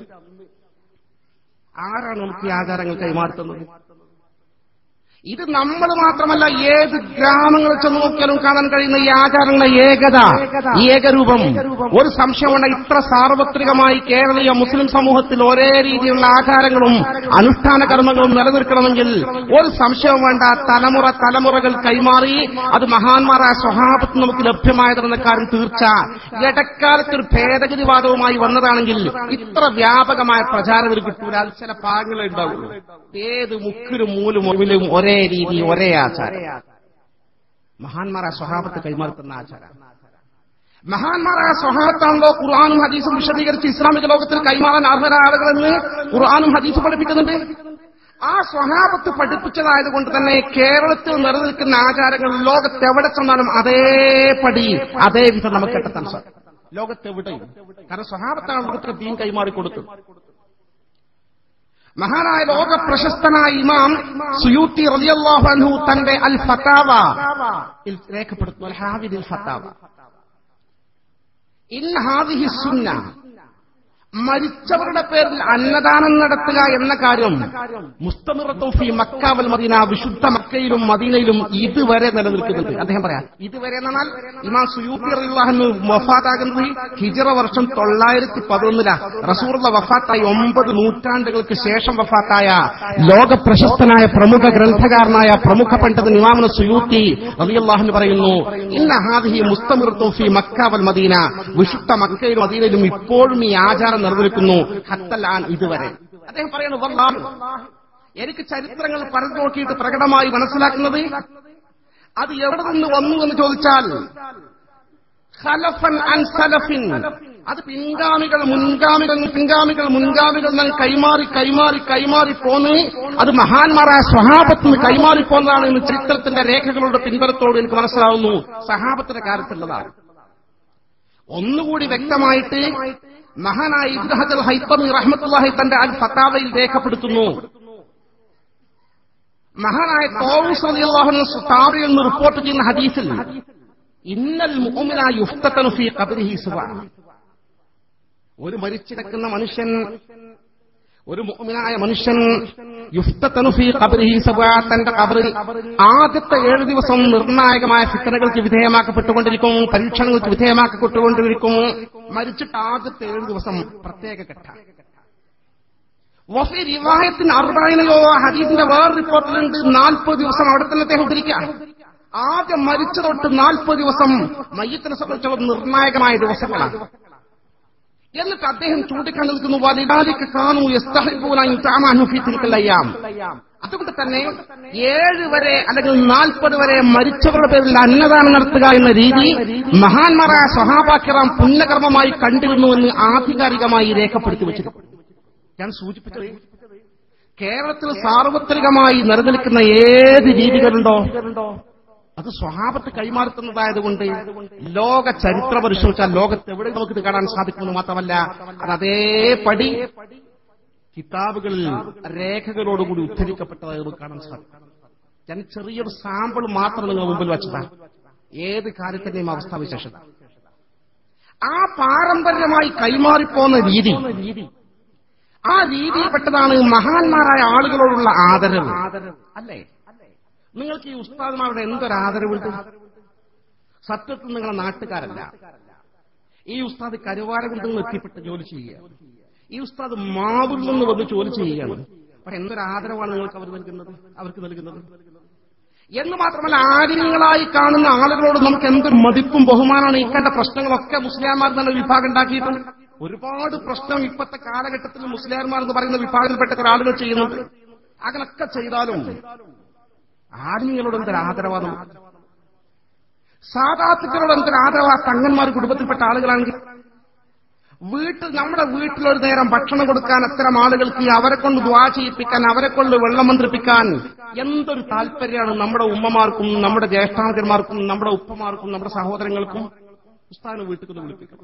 ആരാണ് നമുക്ക് ഈ ആചാരങ്ങൾ കൈമാറുന്നത് ഇത് നമ്മൾ മാത്രമല്ല ഏത് ഗ്രാമങ്ങളിൽ ചെന്ന് നോക്കിയാലും കാണാൻ കഴിയുന്ന ഈ ആചാരങ്ങളുടെ ഏകത ഈ ഏകരൂപം ഒരു സംശയമുണ്ട് ഇത്ര സാർവത്രികമായി കേരളീയ മുസ്ലിം സമൂഹത്തിൽ ഒരേ രീതിയിലുള്ള ആചാരങ്ങളും അനുഷ്ഠാന കർമ്മങ്ങളും നിലനിൽക്കണമെങ്കിൽ ഒരു സംശയവും വേണ്ട തലമുറ തലമുറകൾ കൈമാറി അത് മഹാന്മാരായ സ്വഭാവത്തിൽ നമുക്ക് ലഭ്യമായതെന്ന കാര്യം തീർച്ച ഇടക്കാലത്ത് ഒരു ഭേദഗതിവാദവുമായി വന്നതാണെങ്കിൽ ഇത്ര വ്യാപകമായ പ്രചാരം ഇതിൽ കിട്ടൂല അത് ചില ഭാഗങ്ങളെ ഉണ്ടാവുള്ളൂ ഏത് മുക്കിലും മൂലും ഒഴിവിലും ഒരേ രീതി ഒരേ ആചാരം മഹാന്മാരായ സ്വഭാവത്തെ കൈമാറുന്ന ആചാരം മഹാന്മാരായ സ്വഭാവത്താണല്ലോ ഖുർആാനും ഹദീസും വിശദീകരിച്ച് ഇസ്ലാമിക ലോകത്തിൽ കൈമാറാൻ അർഹരായ ആളുകളെന്ന് ഖുർആാനും ഹദീസും പഠിപ്പിക്കുന്നുണ്ട് ആ സ്വഭാവത്ത് പഠിപ്പിച്ചതായതുകൊണ്ട് തന്നെ കേരളത്തിൽ നിലനിൽക്കുന്ന ആചാരങ്ങൾ ലോകത്ത് എവിടെ ചെന്നാലും അതേപടി അതേ വിധം നമുക്ക് കണ്ടെത്താൻ സാധിക്കും ലോകത്തെവിടെയും കാരണം സ്വഹാബത്താണ് ലോകത്തിന് ദീൻ കൈമാറി കൊടുത്തു മഹാനായ ലോക പ്രശസ്തനായ ഇമാം സുയൂത്തി റളിയല്ലാഹു അൻഹു തന്റെ അൽ ഫത്താവ യിൽ രേഖപ്പെടുത്തുന്നു അൽ ഹാവിദ് ഫത്താവ ഇൻ ഹാദിഹി സുന്ന മരിച്ചവരുടെ പേരിൽ അന്നദാനം നടത്തുക എന്ന കാര്യം മുസ്തമിറത്തോഫി മക്കാവൽ മദീന വിശുദ്ധ മക്കയിലും മദീനയിലും ഇതുവരെ നിലനിൽക്കുന്നുണ്ട് അദ്ദേഹം പറയാം ഇതുവരെ എന്നാൽ ഇമാം സുയൂത്തി റളിയല്ലാഹു വഫാത്താകുന്നത് ഹിജറ വർഷം തൊള്ളായിരത്തി പതിനൊന്നില റസൂറുള്ള വഫാത്തായി ഒമ്പത് നൂറ്റാണ്ടുകൾക്ക് ശേഷം വഫാത്തായ ലോക പ്രശസ്തനായ പ്രമുഖ ഗ്രന്ഥകാരനായ പ്രമുഖ പണ്ഡിതൻ ഇമാമുന സുയൂത്തി റളിയല്ലാഹു പറയുന്നു ഇന്ന ഹാദിഹി മുസ്തമിറത്തോഫി മക്കാവൽ മദീന വിശുദ്ധ മക്കയിലും മദീനയിലും ഇപ്പോഴും ഈ ആചാരം നിലനിൽക്കുന്നു ഹത്തലാൻ ഇതുവരെ അദ്ദേഹം പറയുന്നു വല്ലാഹ് എനിക്ക് ചരിത്രങ്ങൾ പറഞ്ഞു നോക്കിയിട്ട് പ്രകടമായി മനസ്സിലാക്കുന്നത് അത് എവിടെ നിന്ന് വന്നു എന്ന് ചോദിച്ചാൽ ഖലഫൻ അൻ സലഫിൻ അത് പിൻഗാമികൾ മുൻഗാമികൾ പിൻഗാമികൾ മുൻഗാമികൾ നിന്ന് കൈമാറി കൈമാറി കൈമാറി പോന്ന് അത് മഹാന്മാരായ സ്വഹാബത്തിന് കൈമാറി പോന്നതാണ് എന്ന് ചരിത്രത്തിന്റെ രേഖകളുടെ പിൻബലത്തോട് എനിക്ക് മനസ്സിലാവുന്നു സഹാബത്തിന്റെ കാര്യത്തിലുള്ളതാണ് ഒന്നുകൂടി വ്യക്തമായിട്ട് മഹാനായ ഇബ്രാഹിം ഹൈത്തമി റഹ്മത്തുല്ലാഹി തന്റെ അൽ ഫത്താവയിൽ രേഖപ്പെടുത്തുന്നു മഹാനായ തോറൂസ് റളിയല്ലാഹു താബിയിൽ നിന്ന് റിപ്പോർട്ട് ചെയ്യുന്ന ഹദീസിൽ ഇന്നൽ മുഅ്മിന യുഫ്തതനു ഫീ ഖബ്രിഹി സുബ ഒരു മരിച്ചിടക്കുന്ന മനുഷ്യൻ ഒരു മുഅ്മിനായ മനുഷ്യൻ യുഫ്തതനു ഫീ ഖബ്രിഹി സുബ തന്റെ ഖബറിൽ ആദ്യത്തെ ഏഴ് ദിവസം നിർണായകമായ ഫിത്തനകൾക്ക് വിധേയമാക്കപ്പെട്ടുകൊണ്ടിരിക്കും പരീക്ഷണങ്ങൾക്ക് വിധേയമാക്കപ്പെട്ടുകൊണ്ടിരിക്കും മരിച്ചിട്ട് ആദ്യത്തെ ഏഴ് ദിവസം പ്രത്യേക ഘട്ട വഫി റിവായത്തിന് അറുപതിനോ ഹദീസിന്റെ വേറെ റിപ്പോർട്ടിലുണ്ട് നാൽപ്പത് ദിവസം അവിടെ തന്നെ അദ്ദേഹം ഉദ്ധരിക്കുക ആദ്യം മരിച്ചു തൊട്ട് നാൽപ്പത് ദിവസം മയ്യത്തിനെ സംബന്ധിച്ചുള്ള നിർണായകമായ ദിവസങ്ങളാണ് എന്നിട്ട് അദ്ദേഹം ചൂണ്ടിക്കണ്ടു നിൽക്കുന്നു വലിതാലിക്ക് കാണൂ യസ്തഹിബൂനായും അതുകൊണ്ട് തന്നെ ഏഴ് വരെ അല്ലെങ്കിൽ നാൽപ്പത് വരെ മരിച്ചവരുടെ പേരിൽ അന്നദാനം നടത്തുക എന്ന രീതി മഹാന്മാരായ സ്വഹാബാക്കിറാം പുണ്യകർമ്മമായി കണ്ടിരുന്നുവെന്ന് ആധികാരികമായി രേഖപ്പെടുത്തി വെച്ചിട്ടുണ്ട് ഞാൻ സൂചിപ്പിച്ചത് കേരളത്തിൽ സാർവത്രികമായി നിലനിൽക്കുന്ന ഏത് രീതികളുണ്ടോ അത് സ്വഭാവത്ത് കൈമാറുത്തുന്നതായതുകൊണ്ട് ലോക ചരിത്ര പരിശോധിച്ചാൽ ലോകത്ത് എവിടെ നമുക്ക് ഇത് കാണാൻ സാധിക്കുമെന്ന് മാത്രമല്ല അത് അതേപടി കിതാബുകളിൽ രേഖകളോടുകൂടി ഉദ്ധരിക്കപ്പെട്ടതായി നമുക്ക് കാണാൻ സാധിക്കും ഞാൻ ചെറിയൊരു സാമ്പിൾ മാത്രം നിങ്ങൾ മുമ്പിൽ വെച്ചതാണ് ഏത് കാര്യത്തിന്റെയും അവസ്ഥാവിശേഷത ആ പാരമ്പര്യമായി കൈമാറിപ്പോന്ന രീതി ആ രീതിയിൽപ്പെട്ടതാണ് മഹാന്മാരായ ആളുകളോടുള്ള ആദരവ് അല്ലേ നിങ്ങൾക്ക് ഈ ഉസ്താദ്മാരുടെ എന്തൊരു ആദരവുണ്ട് സത്യത്തിൽ നിങ്ങളെ നാട്ടുകാരല്ല ഈ ഉസ്താദ് കരുവാരകുണ്ടിൽ നിന്ന് എത്തിപ്പെട്ട് ജോലി ചെയ്യുക ഈ ഉസ്താദ് മാവിൽ നിന്ന് വന്ന് ജോലി ചെയ്യുകയാണ് അപ്പൊ എന്തൊരു ആദരവാണ് നിങ്ങൾക്ക് അവർ നൽകുന്നത് അവർക്ക് നൽകുന്നത് എന്ന് മാത്രമല്ല ആര്യങ്ങളായി കാണുന്ന ആളുകളോട് നമുക്ക് എന്തൊരു മതിപ്പും ബഹുമാനമാണ് ഇക്കണ്ട പ്രശ്നങ്ങളൊക്കെ മുസ്ലിംമാർ തന്നെ വിഭാഗം ഉണ്ടാക്കിയിട്ടുണ്ട് ഒരുപാട് പ്രശ്നം ഇപ്പോഴത്തെ കാലഘട്ടത്തിൽ മുസ്ലിംമാർ എന്ന് പറയുന്ന വിഭാഗത്തിൽപ്പെട്ട കുറെ ആളുകൾ ചെയ്യുന്നുണ്ട് അങ്ങനൊക്കെ ചെയ്താലും ആത്മീയങ്ങളോട് എന്തൊരു ആദരവാദം സാധാത്തുക്കളോട് എന്തൊരു ആദരവാ തങ്ങന്മാർ കുടുംബത്തിൽപ്പെട്ട ആളുകളാണെങ്കിൽ വീട്ടിൽ നമ്മുടെ വീട്ടിലൊരു നേരം ഭക്ഷണം കൊടുക്കാൻ അത്തരം ആളുകൾക്ക് അവരെ കൊണ്ട് ദ്വാ ചെയ്യിപ്പിക്കാൻ അവരെ കൊണ്ട് വെള്ളം മന്ത്രിപ്പിക്കാൻ എന്തൊരു താല്പര്യമാണ് നമ്മുടെ ഉമ്മമാർക്കും നമ്മുടെ ജ്യേഷ്ഠാന്തന്മാർക്കും നമ്മുടെ ഉപ്പമാർക്കും നമ്മുടെ സഹോദരങ്ങൾക്കും ഉസ്താദിനെ വീട്ടിൽ കൊണ്ട് വിളിപ്പിക്കണം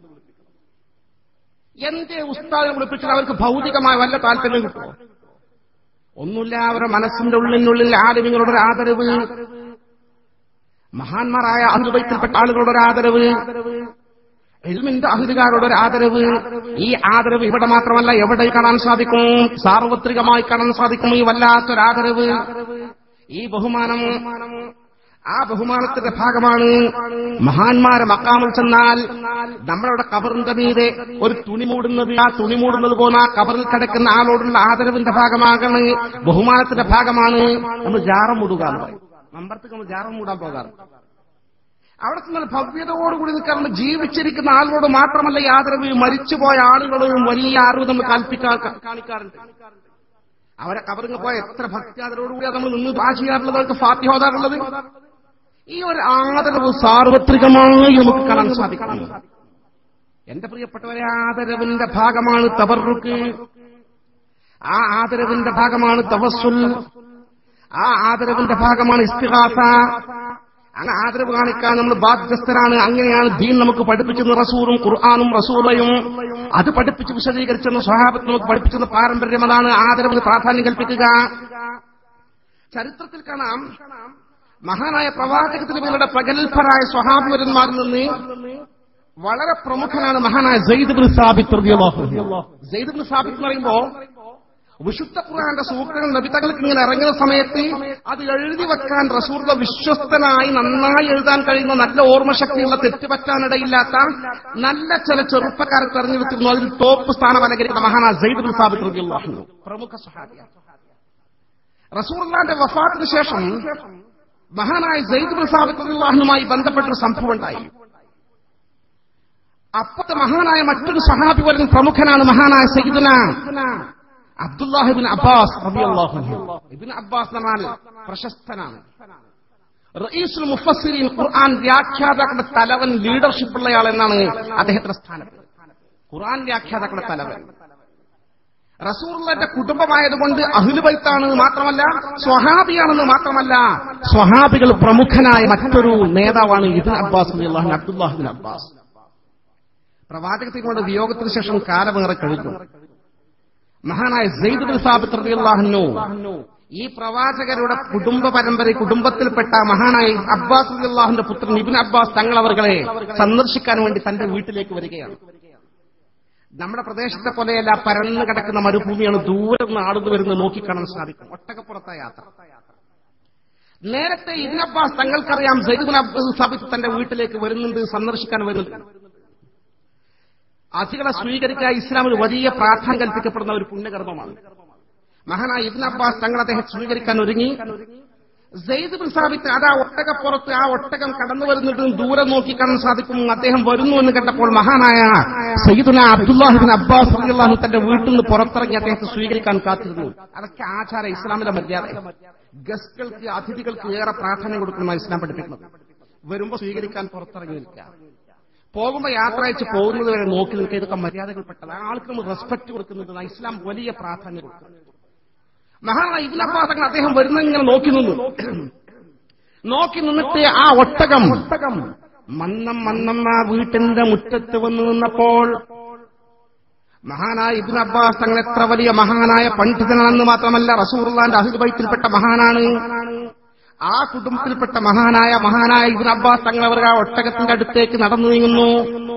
എന്തേ ഉസ്താദിനെ വിളിപ്പിച്ചിട്ട് അവർക്ക് ഭൗതികമായ വല്ല താല്പര്യം കിട്ടുമോ ഒന്നുമില്ല അവരുടെ മനസ്സിന്റെ ഉള്ളിനുള്ളിൽ ആലിമികളുടെ ഒരു ആദരവ് മഹാന്മാരായ അഹുബൈത്തിൽപ്പെട്ട ആളുകളുടെ ഒരു ആദരവ് എൽമിന്റെ അഹിലുകാരുടെ ഒരു ആദരവ് ഈ ആദരവ് ഇവിടെ മാത്രമല്ല എവിടെ കാണാൻ സാധിക്കും സാർവത്രികമായി കാണാൻ സാധിക്കും ഈ വല്ലാത്തൊരു ആദരവ് ഈ ബഹുമാനം ആ ബഹുമാനത്തിന്റെ ഭാഗമാണ് മഹാന്മാരെ മക്കാമിൽ ചെന്നാൽ നമ്മളവിടെ കബറിന്റെ മീതെ ഒരു തുണി മൂടുന്നത് ആ തുണി മൂടുന്നത് പോലെ ആ കബറിൽ കിടക്കുന്ന ആളോടുള്ള ആദരവിന്റെ ഭാഗമാകണ് ബഹുമാനത്തിന്റെ ഭാഗമാണ് നമ്മൾ ജാറം മൂടുക നമ്പർത്തേക്ക് നമ്മൾ ജാറം മൂടാൻ പോകാറുണ്ട് അവിടെ ചെന്നാൽ ഭവ്യതയോടുകൂടി നിൽക്കാറുണ്ട് ജീവിച്ചിരിക്കുന്ന ആളുകളോട് മാത്രമല്ല ഈ ആദരവ് മരിച്ചുപോയ ആളുകളോടും വലിയ അറിവ് നമ്മൾ കൽപ്പിക്കാൻ കാണിക്കാറുണ്ട് അവരെ കബറിങ്ങ് പോയ എത്ര ഭക്തിയാദരോടുകൂടി നമ്മൾ നിന്ന് ഭാഷിയാറുള്ളത് അവർക്ക് ഫാത്തിഹോദാറുള്ളത് ഈ ഒരു ആദരവ് സാർവത്രികമായി നമുക്ക് കാണാൻ സാധിക്കണം എന്റെ പ്രിയപ്പെട്ടവരെ ആദരവിന്റെ ഭാഗമാണ് തബറുക്ക് ആ ആദരവിന്റെ ഭാഗമാണ് തവസ്സുൽ ആ ആദരവിന്റെ ഭാഗമാണ് ഇസ്തിഹാസ അങ്ങനെ ആദരവ് കാണിക്കാൻ നമ്മൾ ബാധ്യസ്ഥരാണ് അങ്ങനെയാണ് ദീൻ നമുക്ക് പഠിപ്പിച്ചെന്ന് റസൂറും ഖുർആാനും റസൂലയും അത് പഠിപ്പിച്ച് വിശദീകരിച്ചെന്ന് സ്വഹാബത്ത് നമുക്ക് പഠിപ്പിച്ചെന്ന് പാരമ്പര്യം അതാണ് ആദരവിന് പ്രാധാന്യം കൽപ്പിക്കുക ചരിത്രത്തിൽ കാണാം മഹാനായ പ്രവാചകത്തിനുകളുടെ പ്രഗത്ഭരായ സ്വഹാബിവരന്മാരിൽ നിന്ന് വളരെ പ്രമുഖനാണ് മഹാനായ ജയ്ദ് ബിൻ സാബിത്ത് റളിയല്ലാഹു അൻഹു. ജയ്ദ് ബിൻ സാബിത്ത് എന്ന് പറയുമ്പോ വിശുദ്ധ ഖുർആന്റെ സൂക്തങ്ങൾ നബിതകൾക്ക് ഇങ്ങനെ ഇറങ്ങുന്ന സമയത്ത് അത് എഴുതി വെക്കാൻ റസൂറുടെ വിശ്വസ്തനായി നന്നായി എഴുതാൻ കഴിയുന്ന നല്ല ഓർമ്മശക്തിയുള്ള തെറ്റുപറ്റാനിടയില്ലാത്ത നല്ല ചില ചെറുപ്പക്കാരെ തെരഞ്ഞെടുത്തിരുന്നു അതിൽ ടോപ്പ് സ്ഥാനം അലങ്കരിക്കുന്ന മഹാനാ ജയ്ദ് ബിൻ സാബിത്ത് റളിയല്ലാഹു അൻഹു. പ്രമുഖ സഹാബിയാണ് റസൂർലാന്റെ വഫാത്തിന് ശേഷം മഹാനായ ജയ്ദ് ബിൻ സാബിത്ത് റളിയല്ലാഹുവുമായി ബന്ധപ്പെട്ടൊരു സംഭവം ഉണ്ടായി അപ്പോഴത്തെ മഹാനായ മറ്റൊരു സഹാബി വരുന്ന പ്രമുഖനാണ് മഹാനായ സയ്യിദുന അബ്ദുല്ലാഹിബിൻ അബ്ബാസ് റളിയല്ലാഹു അൻഹു ഇബ്ൻ അബ്ബാസ് എന്ന് പറഞ്ഞാൽ പ്രശസ്തനാണ് റഈസുൽ മുഫസ്സിരീൻ ഖുർആൻ വ്യാഖ്യാതാക്കളുടെ തലവൻ ലീഡർഷിപ്പ് ഉള്ളയാൾ എന്നാണ് അദ്ദേഹത്തിന്റെ സ്ഥാനം ഖുർആൻ വ്യാഖ്യാതാക്കളുടെ തലവൻ റസൂറുള്ളന്റെ കുടുംബമായതുകൊണ്ട് അഹ്ലുബൈത്താണ് മാത്രമല്ല സ്വഹാബിയാണെന്ന് മാത്രമല്ല സ്വഹാബികൾ പ്രമുഖനായ മറ്റൊരു നേതാവാണ് ഇബ്ൻ അബ്ബാസ് റളിയല്ലാഹു അൻഹു അബ്ദുല്ലാഹിബിൻ അബ്ബാസ് പ്രവാചകത്തിനുടെ വിയോഗത്തിന് ശേഷം കാലമേറെ കഴിഞ്ഞു മഹാനായ സെയ്ദ് ബിൻ സാബിത്ത് റളിയല്ലാഹു ഈ പ്രവാചകരുടെ കുടുംബ പരമ്പര കുടുംബത്തിൽപ്പെട്ട മഹാനായ അബ്ബാസ് റളിയല്ലാഹുവിന്റെ പുത്രൻ ഇബ്ൻ അബ്ബാസ് തങ്ങൾ അവർകളെ സന്ദർശിക്കാൻ വേണ്ടി തന്റെ വീട്ടിലേക്ക് വരികയാണ് നമ്മുടെ പ്രദേശത്തെ പോലെയല്ല പരന്നു കിടക്കുന്ന മരുഭൂമിയാണ് ദൂരെ നിന്ന് ആളുകൾ വരുന്നത് നോക്കിക്കാണാൻ സാധിക്കും ഒട്ടകപ്പുറത്ത യാത്ര നേരത്തെ ഇബ്ൻ അബ്ബാസ് തങ്ങൾക്കറിയാം സെയ്ദ് ബിൻ അബ്ബാസ് സാബിത്ത് തന്റെ വീട്ടിലേക്ക് വരുന്നുണ്ട് സന്ദർശിക്കാൻ വരുന്നുണ്ട് അതികളെ സ്വീകരിക്കുക ഇസ്ലാമിൽ വലിയ പ്രാധാന്യം കൽപ്പിക്കപ്പെടുന്ന ഒരു പുണ്യകർമ്മമാണ് മഹാനായ ഇബ്ൻ അബ്ബാസ് തങ്ങൾ അദ്ദേഹം സ്വീകരിക്കാൻ ഒരുങ്ങി സെയ്ദ് ബിൻ സാബിത്ത് അത് ആ ഒട്ടകപ്പുറത്ത് ആ ഒട്ടകം കടന്നു വരുന്നിട്ടും ദൂരെ നോക്കി കാണാൻ സാധിക്കും അദ്ദേഹം വരുന്നു എന്ന് കണ്ടപ്പോൾ മഹാനായ സയ്യിദുന അബ്ദുല്ലാഹിബിൻ അബ്ബാസ് റളിയല്ലാഹു തന്റെ വീട്ടിൽ നിന്ന് പുറത്തിറങ്ങി അദ്ദേഹത്തെ സ്വീകരിക്കാൻ കാത്തിരുന്നു അതൊക്കെ ആചാര ഇസ്ലാമിന്റെ മര്യാദ ഗസ്റ്റുകൾക്ക് അതിഥികൾക്ക് ഏറെ പ്രാധാന്യം കൊടുക്കുന്ന ഇസ്ലാം പഠിപ്പിക്കുന്നത് വരുമ്പോ സ്വീകരിക്കാൻ പുറത്തിറങ്ങി നിൽക്കുക പോകുമ്പോ യാത്ര അയച്ച് പോകുന്നത് വരെ നോക്കി നിൽക്കുക ഇതൊക്കെ മര്യാദകൾപ്പെട്ടത് ആൾക്ക് നമ്മൾ റെസ്പെക്ട് കൊടുക്കുന്നുണ്ട് ഇസ്ലാം വലിയ പ്രാധാന്യം കൊടുക്കുന്നു മഹാനായ ഇബ്ൻ അബ്ബാസ് തങ്ങൾ അദ്ദേഹം വരുന്നത് ഇങ്ങനെ നോക്കി നിന്നു നോക്കി നിന്നിട്ട് ആ ഒട്ടകം മന്നം മന്നം ആ വീട്ടിന്റെ മുറ്റത്ത് വന്നു നിന്നപ്പോൾ മഹാനായ ഇബ്ൻ അബ്ബാസ് തങ്ങൾ എത്ര വലിയ മഹാനായ പണ്ഡിതനാണെന്ന് മാത്രമല്ല റസൂർലാന്റെ അഹിബൈത്തിൽപ്പെട്ട മഹാനാണ് ആ കുടുംബത്തിൽപ്പെട്ട മഹാനായ മഹാനായ ഇബ്ൻ അബ്ബാസ് തങ്ങൾ അവർ ആ ഒട്ടകത്തിന്റെ അടുത്തേക്ക് നടന്നു നീങ്ങുന്നു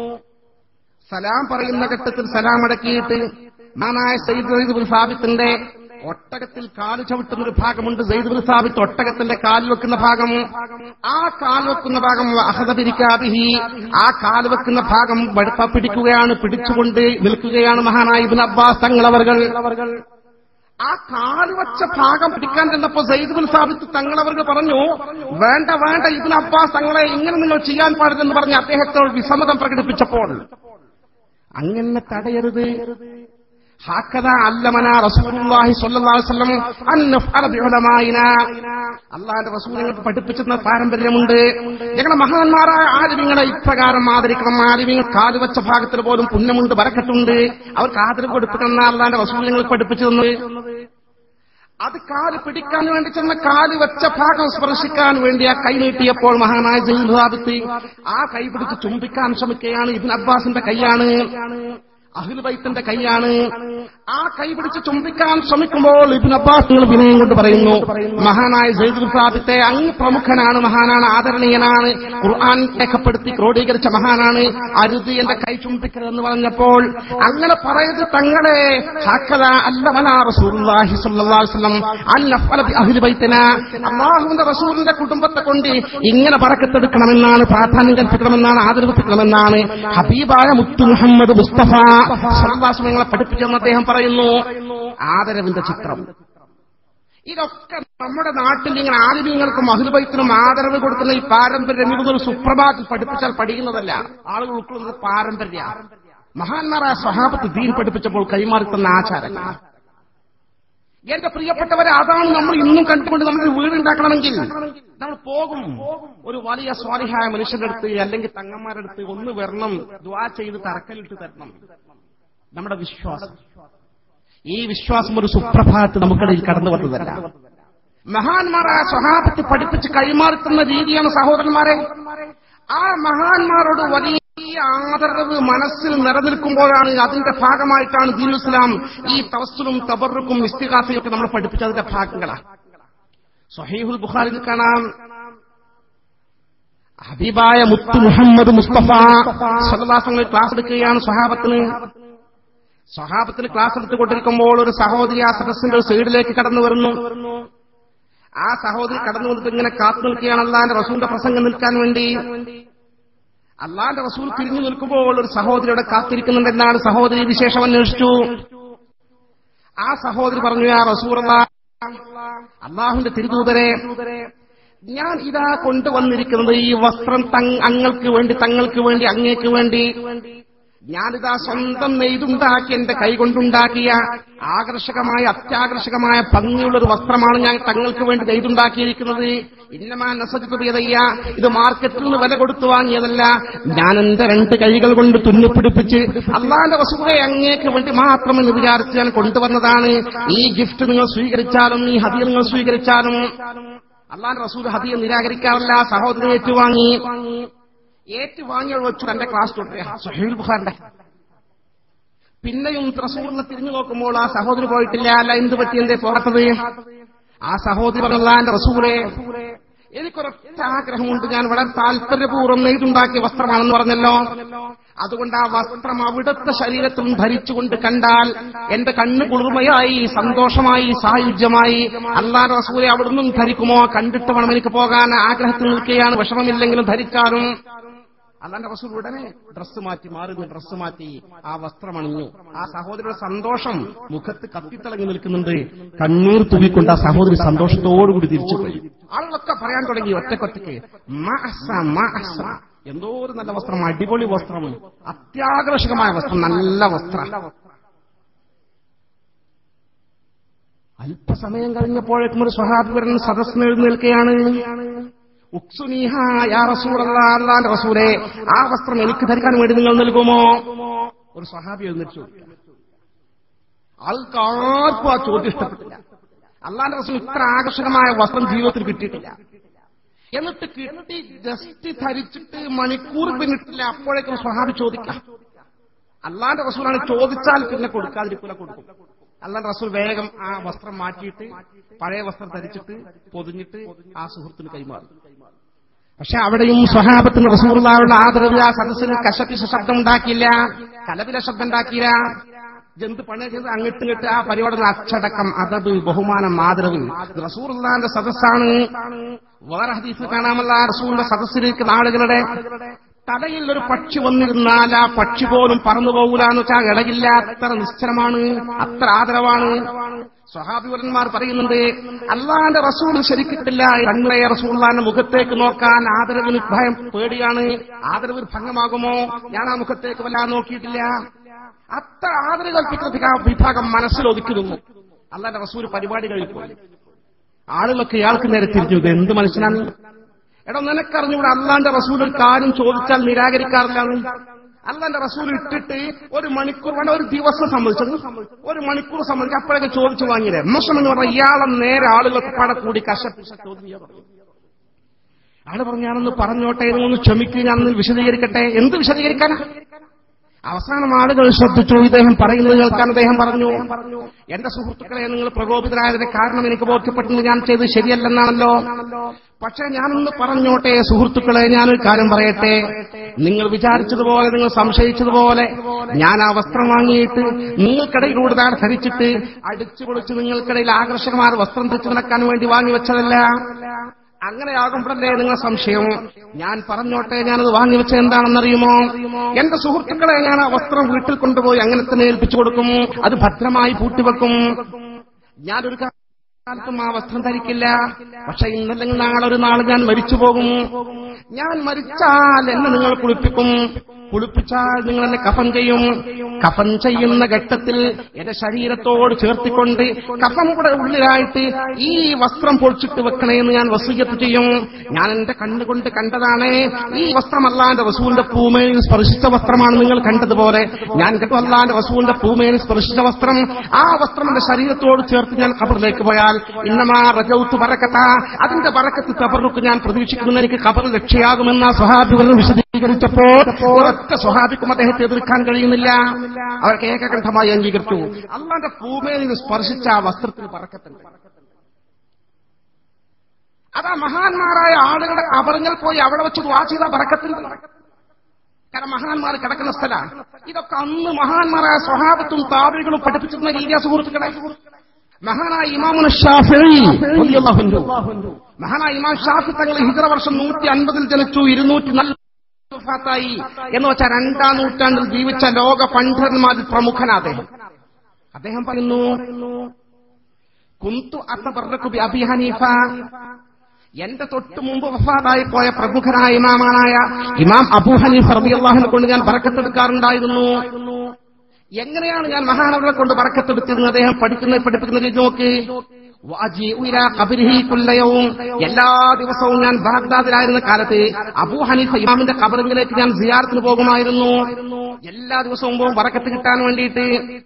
സലാം പറയുന്ന ഘട്ടത്തിൽ സലാം അടക്കിയിട്ട് മഹാനായ സയ്യിദ് ബിൻ സാബിത്തിന്റെ ഒട്ടകത്തിൽ കാല് ചവിട്ടുന്ന ഒരു ഭാഗമുണ്ട് സെയ്ദ് ബിൻ സാബിത്ത് ഒട്ടകത്തിന്റെ കാലിൽ വെക്കുന്ന ഭാഗം ആ കാൽ വെക്കുന്ന ഭാഗം അഹദപിരിക്കാതിഹി ആ കാൽ വെക്കുന്ന ഭാഗം വെടുപ്പ പിടിക്കുകയാണ് പിടിച്ചുകൊണ്ട് നിൽക്കുകയാണ് മഹാനായ ഇബ്ൻ അബ്ബാസ് തങ്ങളവர்கள் ആ കാല് വച്ച ഭാഗം പിടിക്കാൻ ചെന്നപ്പോ സെയ്ദ് ബിൻ സാബിത്ത് തങ്ങളവർക്ക് പറഞ്ഞു വേണ്ട വേണ്ട ഇബ്ൻ അബ്ബാസ് തങ്ങളെ ഇങ്ങനെ നിങ്ങൾ ചെയ്യാൻ പാടില്ലെന്ന് പറഞ്ഞ് അദ്ദേഹത്തോട് വിസമ്മതം പ്രകടിപ്പിച്ചപ്പോൾ അങ്ങനെ തടയരുത് ഹാക്കഥ അല്ലമന റസൂലുള്ളാഹി സ്വല്ലല്ലാഹു അലൈഹി വസല്ലം അൻ നഫ്അല ബിഉലമായിന അള്ളാഹുവിന്റെ റസൂൽ ഞങ്ങൾക്ക് പഠിപ്പിച്ചിരുന്ന പാരമ്പര്യമുണ്ട് ഞങ്ങളുടെ മഹാന്മാരായ ആലിമ്യങ്ങളെ ഇപ്രകാരം ആദരിക്കണം ആലിമ്യങ്ങൾ കാലുവച്ച ഭാഗത്തിൽ പോലും പുണ്യമുണ്ട് ബരക്കത്തുണ്ട് അവർക്ക് ആദരവ് കൊടുക്കണം എന്ന് അള്ളാഹിന്റെ റസൂൽ ഞങ്ങൾക്ക് പഠിപ്പിച്ചു തന്നത് അത് കാല് പിടിക്കാൻ വേണ്ടി ചെന്ന കാല് വെച്ച ഭാഗം സ്പർശിക്കാൻ വേണ്ടി ആ കൈ നീട്ടിയപ്പോൾ മഹാനായ ജയ്ഹാബത്ത് ആ കൈ പിടിച്ച് ചുംബിക്കാൻ ശ്രമിക്കുകയാണ് ഇബിൻ അബ്ബാസിന്റെ കൈയാണ് അഹിൽബൈത്തിന്റെ കൈയാണ് ആ കൈ പിടിച്ച് ചുംബിക്കാൻ ശ്രമിക്കുമ്പോൾ ഇബിൻ അബ്ബാസ് നിങ്ങൾ വിനയം കൊണ്ട് പറയുന്നു മഹാനായ ജയ്ദുൽ സാബിത്തെ അങ്ങ് പ്രമുഖനാണ് മഹാനാണ് ആദരണീയനാണ് ഖുർആൻ രേഖപ്പെടുത്തി ക്രോഡീകരിച്ച മഹാനാണ് അരുത് എന്റെ കൈ ചുംബിക്കരുതെന്ന് പറഞ്ഞപ്പോൾ അങ്ങനെ പറയത് തങ്ങളെ ഹാക്കല അല്ലവനാ റസൂലുള്ളാഹി സ്വല്ലല്ലാഹു അലൈഹി വസല്ലം അൻ നഫ്അല ബി അഹ്ലി ബൈത്തിന അല്ലാഹുവിന്റെ റസൂലിന്റെ കുടുംബത്തെ കൊണ്ട് ഇങ്ങനെ പറക്കത്തെടുക്കണമെന്നാണ് പ്രാധാന്യം കൽപ്പിക്കണമെന്നാണ് ആദരവിപ്പിക്കണമെന്നാണ് ഹബീബായ മുത്തു മുഹമ്മദ് മുസ്തഫ സല്ലാസ് നിങ്ങളെ പഠിപ്പിച്ചെന്ന് അദ്ദേഹം പറയുന്നു ആദരവിന്റെ ചിത്രം ഇതൊക്കെ നമ്മുടെ നാട്ടിൽ ഇങ്ങനെ ആലിമ്യങ്ങൾക്കും അഹിൽബൈത്തിനും ആദരവ് കൊടുക്കുന്ന ഈ പാരമ്പര്യം ഇതൊരു സുപ്രഭാതത്തിൽ പഠിപ്പിച്ചാൽ പഠിക്കുന്നതല്ല ആളുകൾ ഉൾക്കൊള്ളുന്നത് പാരമ്പര്യ മഹാന്മാരായ സ്വഹാബത്ത് ദീൻ പഠിപ്പിച്ചപ്പോൾ കൈമാറി തന്ന ആചാരങ്ങൾ എന്റെ പ്രിയപ്പെട്ടവരെ അതാണ് നമ്മൾ ഇന്നും കണ്ടുകൊണ്ട് നമ്മൾ വീടുണ്ടാക്കണമെങ്കിൽ നമ്മൾ പോകും ഒരു വലിയ സ്വാലിഹായ മനുഷ്യന്റെ അടുത്ത് അല്ലെങ്കിൽ തങ്ങന്മാരുടെ അടുത്ത് ഒന്ന് വരണം ദ്വാ ചെയ്ത് തറക്കലിട്ട് തരണം നമ്മുടെ വിശ്വാസം ഈ വിശ്വാസം ഒരു സുപ്രഭാതത്തിൽ നമുക്കിടയിൽ കടന്നു വന്നതല്ല മഹാന്മാരായ സ്വഹാബത്ത് പഠിപ്പിച്ച് കൈമാറുത്തുന്ന രീതിയാണ് സഹോദരന്മാരെ ആ മഹാന്മാരോട് വലിയ ആദരവ് മനസ്സിൽ നിലനിൽക്കുമ്പോഴാണ് അതിന്റെ ഭാഗമായിട്ടാണ് ദീൻ ഇസ്ലാം ഈ തവസ്സുലും തബറുക്കും ഇസ്തിഹാസയൊക്കെ നമ്മൾ പഠിപ്പിച്ച അതിന്റെ ഭാഗങ്ങളാണ് സഹീഹുൽ ബുഖാരിൽ കാണാം ഹബീബായ മുത്തു മുഹമ്മദ് മുസ്തഫ സല്ലാസങ്ങൾ ക്ലാസ് എടുക്കുകയാണ് സ്വഹാബത്തിന് സ്വഹാബത്തിന് ക്ലാസ് എടുത്തുകൊണ്ടിരിക്കുമ്പോൾ ഒരു സഹോദരി ആ സദസ്സിന്റെ സൈഡിലേക്ക് കടന്നു വരുന്നു ആ സഹോദരി കടന്നു വന്നിട്ട് ഇങ്ങനെ കാത്തു നിൽക്കുകയാണ് അള്ളാന്റെ റസൂലിന്റെ പ്രസംഗം നിൽക്കാൻ വേണ്ടി അള്ളാന്റെ റസൂൽ തിരിഞ്ഞു നിൽക്കുമ്പോൾ ഒരു സഹോദരിയുടെ കാത്തിരിക്കുന്നുണ്ടെന്നാണ് സഹോദരി വിശേഷം അന്വേഷിച്ചു ആ സഹോദരി പറഞ്ഞു ആ റസൂർ അള്ളാഹുന്റെ തിരുദൂതരെ ഞാൻ ഇതാ കൊണ്ടുവന്നിരിക്കുന്നത് ഈ വസ്ത്രം തങ് അങ്ങൾക്ക് വേണ്ടി തങ്ങൾക്ക് വേണ്ടി അങ്ങേക്ക് വേണ്ടി ഞാനിതാ സ്വന്തം നെയ്തുണ്ടാക്കി എന്റെ കൈകൊണ്ടുണ്ടാക്കിയ ആകർഷകമായ അത്യാകർഷകമായ ഭംഗിയുള്ള ഒരു വസ്ത്രമാണ് ഞാൻ തങ്ങൾക്ക് വേണ്ടി നെയ്തുണ്ടാക്കിയിരിക്കുന്നത് ഇന്നമാ നസജിതയ്യ ഇത് മാർക്കറ്റിൽ നിന്ന് വില കൊടുത്തു വാങ്ങിയതല്ല ഞാൻ എന്റെ രണ്ട് കൈകൾ കൊണ്ട് തുന്നിപ്പിടിപ്പിച്ച് അള്ളാന്റെ വസുഖയെ അങ്ങേക്ക് വേണ്ടി മാത്രമെന്ന് വിചാരിച്ച് ഞാൻ കൊണ്ടുവന്നതാണ് ഈ ഗിഫ്റ്റ് നിങ്ങൾ സ്വീകരിച്ചാലും ഈ ഹതിയ നിങ്ങൾ സ്വീകരിച്ചാലും അള്ളാന്റെ റസൂൽ ഹതിയെ നിരാകരിക്കാറില്ല സഹോദരൻ ഏറ്റുവാങ്ങി ഏറ്റുവാങ്ങിയ വെച്ചു തന്റെ ക്ലാസ് തുടരുക സുഹൈൽ ബുഖാറിന്റെ പിന്നെയും റസൂറിനെ തിരിഞ്ഞു നോക്കുമ്പോൾ ആ സഹോദരി പോയിട്ടില്ല അല്ല എന്ത് പറ്റി എന്തേ പോകാത്തത് ആ സഹോദരി പറഞ്ഞല്ല എന്റെ റസൂലെ എനിക്കൊരൊറ്റ ആഗ്രഹമുണ്ട് ഞാൻ വളരെ താല്പര്യപൂർവ്വം നെയ്തുണ്ടാക്കിയ വസ്ത്രമാണെന്ന് പറഞ്ഞല്ലോ അതുകൊണ്ട് ആ വസ്ത്രം അവിടുത്തെ ശരീരത്തിലും ധരിച്ചുകൊണ്ട് കണ്ടാൽ എന്റെ കണ്ണ് കുളിർമയായി സന്തോഷമായി സായുജ്യമായി അല്ലാ റസൂലെ അവിടുന്നും ധരിക്കുമോ കണ്ടിട്ട് വേണം എനിക്ക് പോകാൻ ആഗ്രഹത്തിൽ നിൽക്കുകയാണ് വിഷമമില്ലെങ്കിലും ധരിച്ചാലും അല്ലാന്റെ റസൂൽ ഉടനെ ഡ്രസ്സ് മാറ്റി മാറി ഡ്രസ്സ് മാറ്റി ആ വസ്ത്രം അണിഞ്ഞു ആ സഹോദരിയുടെ സന്തോഷം മുഖത്ത് കത്തിത്തിളങ്ങി നിൽക്കുന്നുണ്ട് കണ്ണീർ തുള്ളിക്കൊണ്ട് ആ സഹോദരി സന്തോഷത്തോടുകൂടി തിരിച്ചുപോയി ആളുകളൊക്കെ പറയാൻ തുടങ്ങി ഒറ്റക്കൊറ്റയ്ക്ക് മഅസ, മഅസ. എന്തോ ഒരു നല്ല വസ്ത്രം അടിപൊളി വസ്ത്രം അത്യാകർഷകമായ വസ്ത്രം നല്ല വസ്ത്രം അല്പസമയം കഴിഞ്ഞപ്പോഴേക്കും ഒരു സ്വഹാബി വരുന്ന സദസ്സിന് എഴുന്നേൽക്കുകയാണ് ഉക്സുനീഹ യാ റസൂലല്ലാ അല്ലാന്റെ റസൂലെ ആ വസ്ത്രം എനിക്ക് ധരിക്കാൻ വേണ്ടി നിങ്ങൾ നൽകുമോ ഒരു സ്വഹാബി എഴുന്നേറ്റു ആൾക്കാർക്കും ആ ചോദ്യം ഇഷ്ടപ്പെട്ടില്ല അള്ളാന്റെ റസൂൽ ഇത്ര ആകർഷകമായ വസ്ത്രം ജീവിതത്തിൽ കിട്ടിയിട്ടില്ല എന്നിട്ട് കിട്ടി ജസ്റ്റ് ധരിച്ചിട്ട് മണിക്കൂർ പിന്നിട്ടില്ല അപ്പോഴേക്കും സ്വഹാബി ചോദിക്കാം അള്ളാന്റെ റസൂലാണ് ചോദിച്ചാൽ പിന്നെ കൊടുക്കാതിരിക്കൂല കൊടുക്കും അല്ലാണ്ട് റസൂൽ വേഗം ആ വസ്ത്രം മാറ്റിയിട്ട് പഴയ വസ്ത്രം ധരിച്ചിട്ട് പൊതിഞ്ഞിട്ട് ആ സുഹൃത്തിന് കൈമാറി പക്ഷെ അവിടെയും സ്വഹാബത്തിന് റസൂറുള്ള ആദരവ് ആ സദസ്സിന് കശപ്പിശ ശബ്ദം ഉണ്ടാക്കിയില്ല കലപില ശബ്ദം ഉണ്ടാക്കിയില്ല ജന്തു പണി ചെയ്ത് അങ്ങോട്ടും ഇങ്ങോട്ട് ആ പരിപാടി അച്ചടക്കം അതത് ബഹുമാനം ആദരവ് റസൂറുള്ളാന്റെ സദസ്സാണ് വേറെ ഹദീസ് കാണാമല്ല റസൂലിന്റെ സദസ്സിലിരിക്കുന്ന ആളുകളുടെ തലയിൽ ഒരു പക്ഷി വന്നിരുന്നാൽ ആ പക്ഷി പോലും പറന്നു പോകൂല എന്ന് വെച്ചാൽ ഇടയില്ല അത്ര നിശ്ചലമാണ് അത്ര ആദരവാണ് സ്വഹാബിവരന്മാർ പറയുന്നുണ്ട് അള്ളാന്റെ റസൂൽ ശരിക്കിട്ടില്ല തങ്ങളെ റസൂള്ളാന്റെ മുഖത്തേക്ക് നോക്കാൻ ആദരവിന് ഭയം പേടിയാണ് ആദരവിന് ഭംഗമാകുമോ ഞാൻ ആ മുഖത്തേക്ക് വല്ലാതെ നോക്കിയിട്ടില്ല അത്ര ആദരവ് കൽപ്പിക്കുന്ന വിഭാഗം മനസ്സിലൊതുക്കിയിരുന്നു അള്ളാന്റെ റസൂൽ പരിപാടികളിൽ പോയി ആളുകളൊക്കെ ഇയാൾക്ക് നേരെ തിരിഞ്ഞു ഇത് എന്ത് മനുഷ്യനാണ് എടാ നിനക്കറിഞ്ഞൂടെ അള്ളാന്റെ റസൂൽ ഒരു കാര്യം ചോദിച്ചാൽ നിരാകരിക്കാറില്ലാന്ന് അള്ളാന്റെ റസൂൽ ഇട്ടിട്ട് ഒരു മണിക്കൂർ വേണ്ട ഒരു ദിവസം സംബന്ധിച്ചത് ഒരു മണിക്കൂർ സംബന്ധിച്ച് അപ്പോഴൊക്കെ ചോദിച്ചു വാങ്ങിയത് മോശം എന്ന് പറഞ്ഞാൽ ഇയാളെ നേരെ ആളുകൾക്ക് പട കൂടി കശപ്പിശ ചോദ്യം ചെയ്യാൻ തുടങ്ങി ആള് പറഞ്ഞു ഞാനൊന്ന് പറഞ്ഞോട്ടെ ഒന്ന് ക്ഷമിക്കുക ഞാനൊന്ന് വിശദീകരിക്കട്ടെ എന്ത് വിശദീകരിക്കാനാ അവസാനം ആളുകൾ ശ്രദ്ധിച്ചു ഇദ്ദേഹം പറയുന്നത് കേൾക്കാൻ അദ്ദേഹം പറഞ്ഞു എന്റെ സുഹൃത്തുക്കളെ നിങ്ങൾ പ്രകോപിതരായതിന്റെ കാരണം എനിക്ക് ബോധ്യപ്പെട്ടത് ഞാൻ ചെയ്തത് ശരിയല്ലെന്നാണല്ലോ പക്ഷെ ഞാനൊന്ന് പറഞ്ഞോട്ടെ സുഹൃത്തുക്കളെ ഞാനൊരു കാര്യം പറയട്ടെ നിങ്ങൾ വിചാരിച്ചതുപോലെ നിങ്ങൾ സംശയിച്ചതുപോലെ ഞാൻ ആ വസ്ത്രം വാങ്ങിയിട്ട് നിങ്ങൾക്കിടയിലൂടെ താഴെ ധരിച്ചിട്ട് അടിച്ചു പൊളിച്ച് നിങ്ങൾക്കിടയിൽ ആകർഷകമായ വസ്ത്രം ധരിച്ചു നടക്കാൻ വേണ്ടി വാങ്ങി വെച്ചതല്ല അങ്ങനെയാകുമ്പോഴല്ലേ നിങ്ങളെ സംശയം ഞാൻ പറഞ്ഞോട്ടെ ഞാനത് വാങ്ങിവെച്ച എന്താണെന്നറിയുമോ എന്റെ സുഹൃത്തുക്കളെ ഞാൻ ആ വസ്ത്രം വീട്ടിൽ കൊണ്ടുപോയി അങ്ങനെ തന്നെ ഏൽപ്പിച്ചു കൊടുക്കും അത് ഭദ്രമായി പൂട്ടിവെക്കും ഞാനൊരു കാലത്തും ആ വസ്ത്രം ധരിക്കില്ല പക്ഷെ ഇന്നല്ലെങ്കിൽ നാളെ ഒരു നാൾ ഞാൻ മരിച്ചു പോകും ഞാൻ മരിച്ചാൽ എന്നെ നിങ്ങൾ കുളിപ്പിക്കും കുളിപ്പിച്ചാൽ നിങ്ങൾ എന്നെ കഫൻ ചെയ്യും കഫൻ ചെയ്യുന്ന ഘട്ടത്തിൽ എന്റെ ശരീരത്തോട് ചേർത്തിക്കൊണ്ട് കഫം കൂടെ ഉള്ളിലായിട്ട് ഈ വസ്ത്രം പൊളിച്ചിട്ട് വെക്കണേന്ന് ഞാൻ വസൂയത്ത് ചെയ്യും ഞാൻ എന്റെ കണ്ണുകൊണ്ട് കണ്ടതാണ് ഈ വസ്ത്രം അല്ലാന്റെ വസൂലിന്റെ പൂമേനിൽ സ്പർശിച്ച വസ്ത്രമാണ് നിങ്ങൾ കണ്ടതുപോലെ ഞാൻ കേട്ടു അല്ലാന്റെ വസൂലിന്റെ പൂമേനിൽ സ്പർശിച്ച വസ്ത്രം ആ വസ്ത്രം എന്റെ ശരീരത്തോട് ചേർത്ത് ഞാൻ കബറിലേക്ക് പോയാൽ ഇന്നമാ റജൗത്ത് ബറക്കത്ത അതിന്റെ ബറക്കത്ത് തബറുക്ക് ഞാൻ പ്രതീക്ഷിക്കുന്ന എനിക്ക് ഖബർ രക്ഷയാകുമെന്ന സ്വഹാബികൾ വിശദീകരിച്ചപ്പോൾ ഒരൊറ്റ സ്വഹാബിക്കും അദ്ദേഹത്തെ എതിർക്കാൻ കഴിയുന്നില്ല അവർക്ക് ഏകകണ്ഠമായി അംഗീകരിച്ചു അള്ളാന്റെ ഭൂമിയിൽ നിന്ന് സ്പർശിച്ച ആ വസ്ത്രത്തിന് പറക്കത്തുണ്ട് അതാ മഹാന്മാരായ ആളുകളുടെ കബറിങ്ങൾ പോയി അവിടെ വെച്ച് ദ്വാ ചെയ്ത പറക്കത്തുണ്ട് കാരണം മഹാന്മാർ കിടക്കുന്ന സ്ഥലമാണ് ഇതൊക്കെ അന്ന് മഹാന്മാരായ സ്വഹാബത്തും താപികളും പഠിപ്പിച്ചിരുന്ന രീതിയ സുഹൃത്തുക്കളെ മഹാനായ ഇമാമുന ഷാഫി റളിയല്ലാഹു അൻഹു. മഹാനായ ഇമാം ഷാഫി തങ്ങൾ ഹിജറ വർഷം നൂറ്റി അൻപതിൽ ജനിച്ചു ഇരുന്നൂറ്റി നല്ല വഫാത്തായി എന്ന് വെച്ചാൽ രണ്ടാം നൂറ്റാണ്ടിൽ ജീവിച്ച ലോക പണ്ഡിതന്മാരിൽ പ്രമുഖനാ അദ്ദേഹം അദ്ദേഹം പറയുന്നു കുന്തു അത്തബർക്കു ബി അബി ഹനീഫ എന്റെ തൊട്ട് മുമ്പ് വഫാതായി പോയ പ്രമുഖനായ ഇമാമാനായ ഇമാം അബൂ ഹനീഫ് റബിയല്ലാഹിനെ കൊണ്ട് ഞാൻ പറക്കത്തെടുക്കാറുണ്ടായിരുന്നു എങ്ങനെയാണ് ഞാൻ മഹാനവരെ കൊണ്ട് പറക്കത്തെടുത്തിരുന്നത് അദ്ദേഹം പഠിക്കുന്ന പഠിപ്പിക്കുന്ന രീതി നോക്ക് വാജിഉ ഇലാ ഖബരിഹി കുല്ലയവും എല്ലാ ദിവസവും ഞാൻ ബാഗ്ദാദിലായിരുന്ന കാലത്ത് അബൂ ഹനീഫ ഇമാമിന്റെ ഖബറിലേക്ക് ഞാൻ സിയാറത്തിന് പോകുമായിരുന്നു എല്ലാ ദിവസവും പോകും പറക്കത്ത് കിട്ടാൻ വേണ്ടിയിട്ട്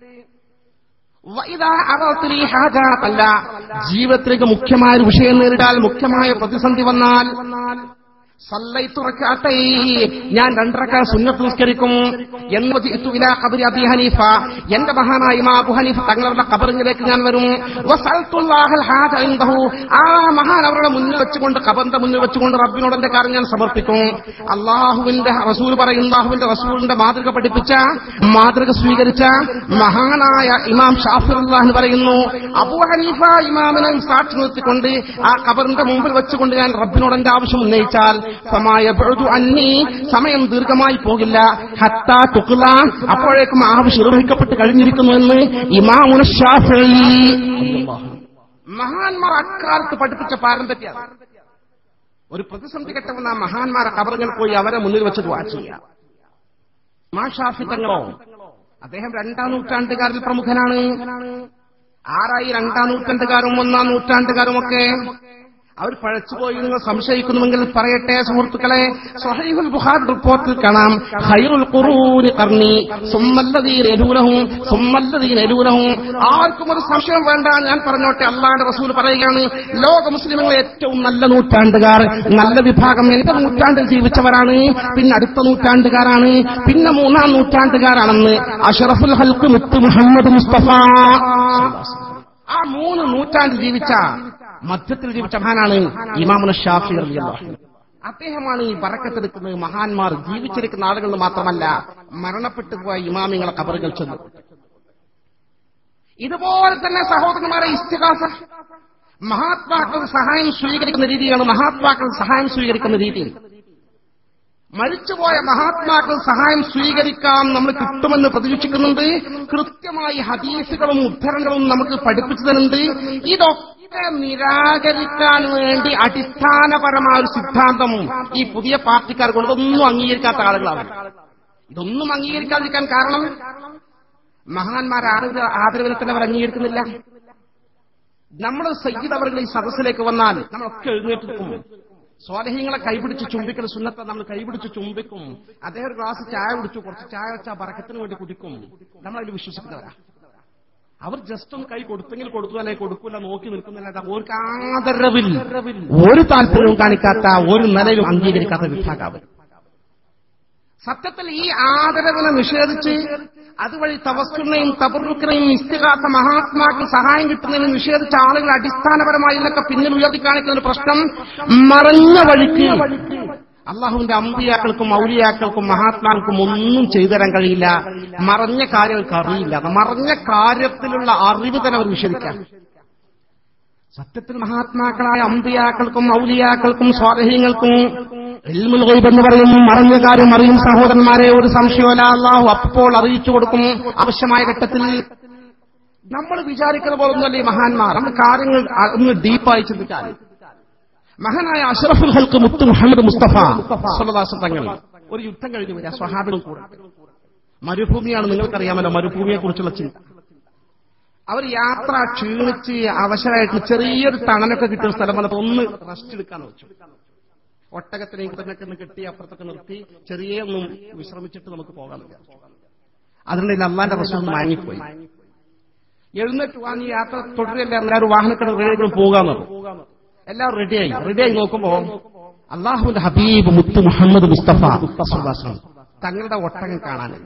വഇദാ അറത്ലി ഹാജാത്ത് അല്ല ജീവിതത്തിലേക്ക് മുഖ്യമായ ഒരു വിഷയം നേരിടാൽ മുഖ്യമായ പ്രതിസന്ധി വന്നാൽ സല്ലൈത്തുറക്കാത്തൈ ഞാൻ രണ്ടരക്ക സുന്നത്ത് നിസ്കരിക്കും എന്ന് ജിഇതു ഇലാ ഖബരി അബി ഹനീഫ എന്റെ മഹാനായ ഇമാം അബു ഹനീഫ തങ്ങളുടെ ഖബറിലേക്ക് ഞാൻ വരും വസൽത്തുല്ലാഹൽ ഹാജ ഇൻദഹു ആ മഹാൻ അവരുടെ മുന്നിൽ വെച്ചുകൊണ്ട് ഖബറിന്റെ മുന്നിൽ വെച്ചുകൊണ്ട് റബ്ബിനോട് എന്റെ കാര്യം ഞാൻ സമർപ്പിക്കും അള്ളാഹുവിന്റെ റസൂൽ പറയും അള്ളാഹുവിന്റെ റസൂലിന്റെ മാതൃക പഠിപ്പിച്ച മാതൃക സ്വീകരിച്ച മഹാനായ ഇമാം ഷാഫിർ എന്ന് പറയുന്നു അബു ഹനീഫ ഇമാമിനെ സാക്ഷി നിർത്തിക്കൊണ്ട് ആ ഖബറിന്റെ മുമ്പിൽ വെച്ചുകൊണ്ട് ഞാൻ റബ്ബിനോട് എന്റെ ആവശ്യം ഉന്നയിച്ചാൽ സമായ ബഅദു അന്നി സമയം ദീർഘമായി പോകില്ല ഹത്താ തുഖ്ല അപ്പോഴേക്കും ആവശ്യം നിർവഹിക്കപ്പെട്ട് കഴിഞ്ഞിരിക്കുന്നു എന്ന് ഇമാമുന ഷാഫിഈ മഹാന്മാർ അക്കാലത്ത് പഠിപ്പിച്ച പാരമ്പര്യം ഒരു പ്രതിസന്ധി ഘട്ടമെന്ന മഹാന്മാരെ കബറുകൾ പോയി അവരെ മുന്നിൽ വെച്ച് ദ്വാ ചെയ്യാം ഇമാം ഷാഫി തങ്ങളോ അദ്ദേഹം രണ്ടാം നൂറ്റാണ്ടുകാരിൽ പ്രമുഖനാണ് ആരായി രണ്ടാം നൂറ്റാണ്ടുകാരും ഒന്നാം നൂറ്റാണ്ടുകാരും ഒക്കെ അവർ പഴച്ചുപോയി നിങ്ങൾ സംശയിക്കുന്നുവെങ്കിൽ പറയട്ടെ സുഹൃത്തുക്കളെ സഹീഹുൽ ബുഖാരി റിപ്പോർട്ടിൽ കാണാം ഖൈറുൽ ഖുറൂനി ഖർനി സുമ്മല്ലദീന യലൂനഹും സുമ്മല്ലദീന യലൂനഹും ആർക്കും ഒരു സംശയം വേണ്ട ഞാൻ പറഞ്ഞോട്ടെ അള്ളാഹുവിന്റെ റസൂൽ പറയുകയാണ് ലോക മുസ്ലിമുകളെ ഏറ്റവും നല്ല നൂറ്റാണ്ടുകാർ നല്ല വിഭാഗം എന്റെ നൂറ്റാണ്ടിൽ ജീവിച്ചവരാണ് പിന്നെ അടുത്ത നൂറ്റാണ്ടുകാരാണ് പിന്നെ മൂന്നാം നൂറ്റാണ്ടുകാരാണെന്ന് അഷറഫുൽ ഹൽക്ക് മുത്ത് മുഹമ്മദ് മുസ്തഫ ആ മൂന്ന് നൂറ്റാണ്ട് ജീവിച്ച മധ്യത്തിൽ ജീവിച്ച മഹാനാണ് ഇമാമുന ഷാഫി റളിയല്ലാഹു അൻഹു. അദ്ദേഹമാണ് ഈ ബറക്കത്തെടുക്കുന്നത് മഹാന്മാർ ജീവിച്ചിരിക്കുന്ന ആളുകൾ മാത്രമല്ല മരണപ്പെട്ടു പോയ ഇമാമിങ്ങളെ കബറുകൾ ചെന്നു ഇതുപോലെ തന്നെ സഹോദരന്മാരെ ഇസ്തിഹാസ മഹാത്മാക്കൾ സഹായം സ്വീകരിക്കുന്ന രീതിയാണ് മഹാത്മാക്കൾ സഹായം സ്വീകരിക്കുന്ന രീതി മരിച്ചുപോയ മഹാത്മാക്കൾ സഹായം സ്വീകരിക്കാൻ നമ്മൾ കിട്ടുമെന്ന് പ്രതീക്ഷിക്കുന്നുണ്ട് കൃത്യമായി ഹദീസുകളും ഉദ്ധരണങ്ങളും നമുക്ക് പഠിപ്പിച്ചു തരുന്നുണ്ട് ഇതൊക്കെ നിരാകരിക്കാൻ വേണ്ടി അടിസ്ഥാനപരമായ ഒരു സിദ്ധാന്തം ഈ പുതിയ പാർട്ടിക്കാർ കൊണ്ട് ഇതൊന്നും അംഗീകരിക്കാത്ത ആളുകളാണ് ഇതൊന്നും അംഗീകരിക്കാതിരിക്കാൻ കാരണം മഹാന്മാർ ആദരവ് ആദരവിനെ തന്നെ അവർ അംഗീകരിക്കുന്നില്ല നമ്മൾ സയ്യിദ് അവർ ഈ സദസ്സിലേക്ക് വന്നാൽ നമ്മളൊക്കെ എഴുന്നേറ്റ് നിൽക്കും സ്വാലഹ്യങ്ങളെ കൈപിടിച്ച് ചുംബിക്കുന്ന സുന്നത്തെ നമ്മൾ കൈപിടിച്ച് ചുംബിക്കും അദ്ദേഹം ഒരു ഗ്ലാസ് ചായ കുടിച്ചു കുറച്ച് ചായ വെച്ചാൽ ബറക്കത്തിന് വേണ്ടി കുടിക്കും നമ്മൾ അതിൽ വിശ്വസിക്കുന്നവരാ അവർ ജസ്റ്റ് ഒന്ന് കൈ കൊടുത്തെങ്കിൽ കൊടുത്തു അല്ലെങ്കിൽ കൊടുക്കില്ല നോക്കി നിൽക്കുന്നില്ല അവർക്ക് ആദരവിൽ ഒരു താല്പര്യവും കാണിക്കാത്ത ഒരു നിലയിലും അംഗീകരിക്കാത്ത വിഭാഗാവൻ സത്യത്തിൽ ഈ ആദരവിനെ നിഷേധിച്ച് അതുവഴി തവസ്സുനെയും തബറുക്കിനെയും ഇസ്തികാത്ത മഹാത്മാക്കൾ സഹായം കിട്ടുന്നതിന് നിഷേധിച്ച ആളുകൾ അടിസ്ഥാനപരമായി ഇതിനൊക്കെ പിന്നിൽ ഉയർത്തി കാണിക്കുന്ന ഒരു പ്രശ്നം മറഞ്ഞ വഴിക്ക് അള്ളാഹുവിന്റെ അമ്പിയാക്കൾക്കും ഔലിയാക്കൾക്കും മഹാത്മാക്കൾക്കും ഒന്നും ചെയ്തു തരാൻ കഴിയില്ല മറഞ്ഞ കാര്യങ്ങൾക്ക് അറിയില്ല മറഞ്ഞ കാര്യത്തിലുള്ള അറിവ് തന്നെ അവർ നിഷേധിക്കാം സത്യത്തിൽ മഹാത്മാക്കളായ അമ്പിയാക്കൾക്കും ഔലിയാക്കൾക്കും സ്വാധീനങ്ങൾക്കും ഇൽമുൽ ഗൈബ് എന്ന് പറയും മറഞ്ഞ കാര്യം അറിയും സഹോദരന്മാരെ ഒരു സംശയമല്ല അള്ളാഹു അപ്പോൾ അറിയിച്ചു കൊടുക്കും ആവശ്യമായ ഘട്ടത്തിൽ നമ്മൾ വിചാരിക്കുന്ന പോലെ ഒന്നുമല്ല ഈ മഹാന്മാർ നമ്മൾ കാര്യങ്ങൾ ഒന്ന് ഡീപ്പായി ചിന്തിച്ചാൽ മഹാനായ അഷ്റഫുൽ ഹൽക്ക് മുത്ത് മുഹമ്മദ് മുസ്തഫ സുലദാസ തങ്ങൾ ഒരു യുദ്ധം കഴിഞ്ഞു വരിക സ്വഹാബിനും കൂടെ മരുഭൂമിയാണ് നിങ്ങൾക്കറിയാമല്ലോ മരുഭൂമിയെ കുറിച്ചുള്ള ചിന്ത അവർ യാത്ര ക്ഷീണിച്ച് അവശരായിട്ട് ചെറിയൊരു തണലൊക്കെ കിട്ടുന്ന സ്ഥലം വന്നപ്പോൾ ഒന്ന് റെസ്റ്റ് എടുക്കാൻ വെച്ചു ഒട്ടകത്തിനെ ഇതൊക്കെ ഒന്ന് കെട്ടി അപ്പുറത്തൊക്കെ നിർത്തി ചെറിയ ഒന്നും വിശ്രമിച്ചിട്ട് നമുക്ക് പോകാൻ വിചാരിച്ചു അതിനിടയിൽ അള്ളാന്റെ പ്രശ്നം വാങ്ങിപ്പോയി എഴുന്നേറ്റ് വാങ്ങി യാത്ര തുടരുകയല്ല എല്ലാവരും വാഹനക്കട റെഡിയായി പോകാന്ന് എല്ലാവരും റെഡിയായി റെഡിയായി നോക്കുമ്പോ അള്ളാഹുവിന്റെ ഹബീബ് മുത്ത് മുഹമ്മദ് മുസ്തഫ സുബ്ഹാനല്ലാഹ്. തങ്ങളുടെ ഒട്ടകം കാണാനില്ല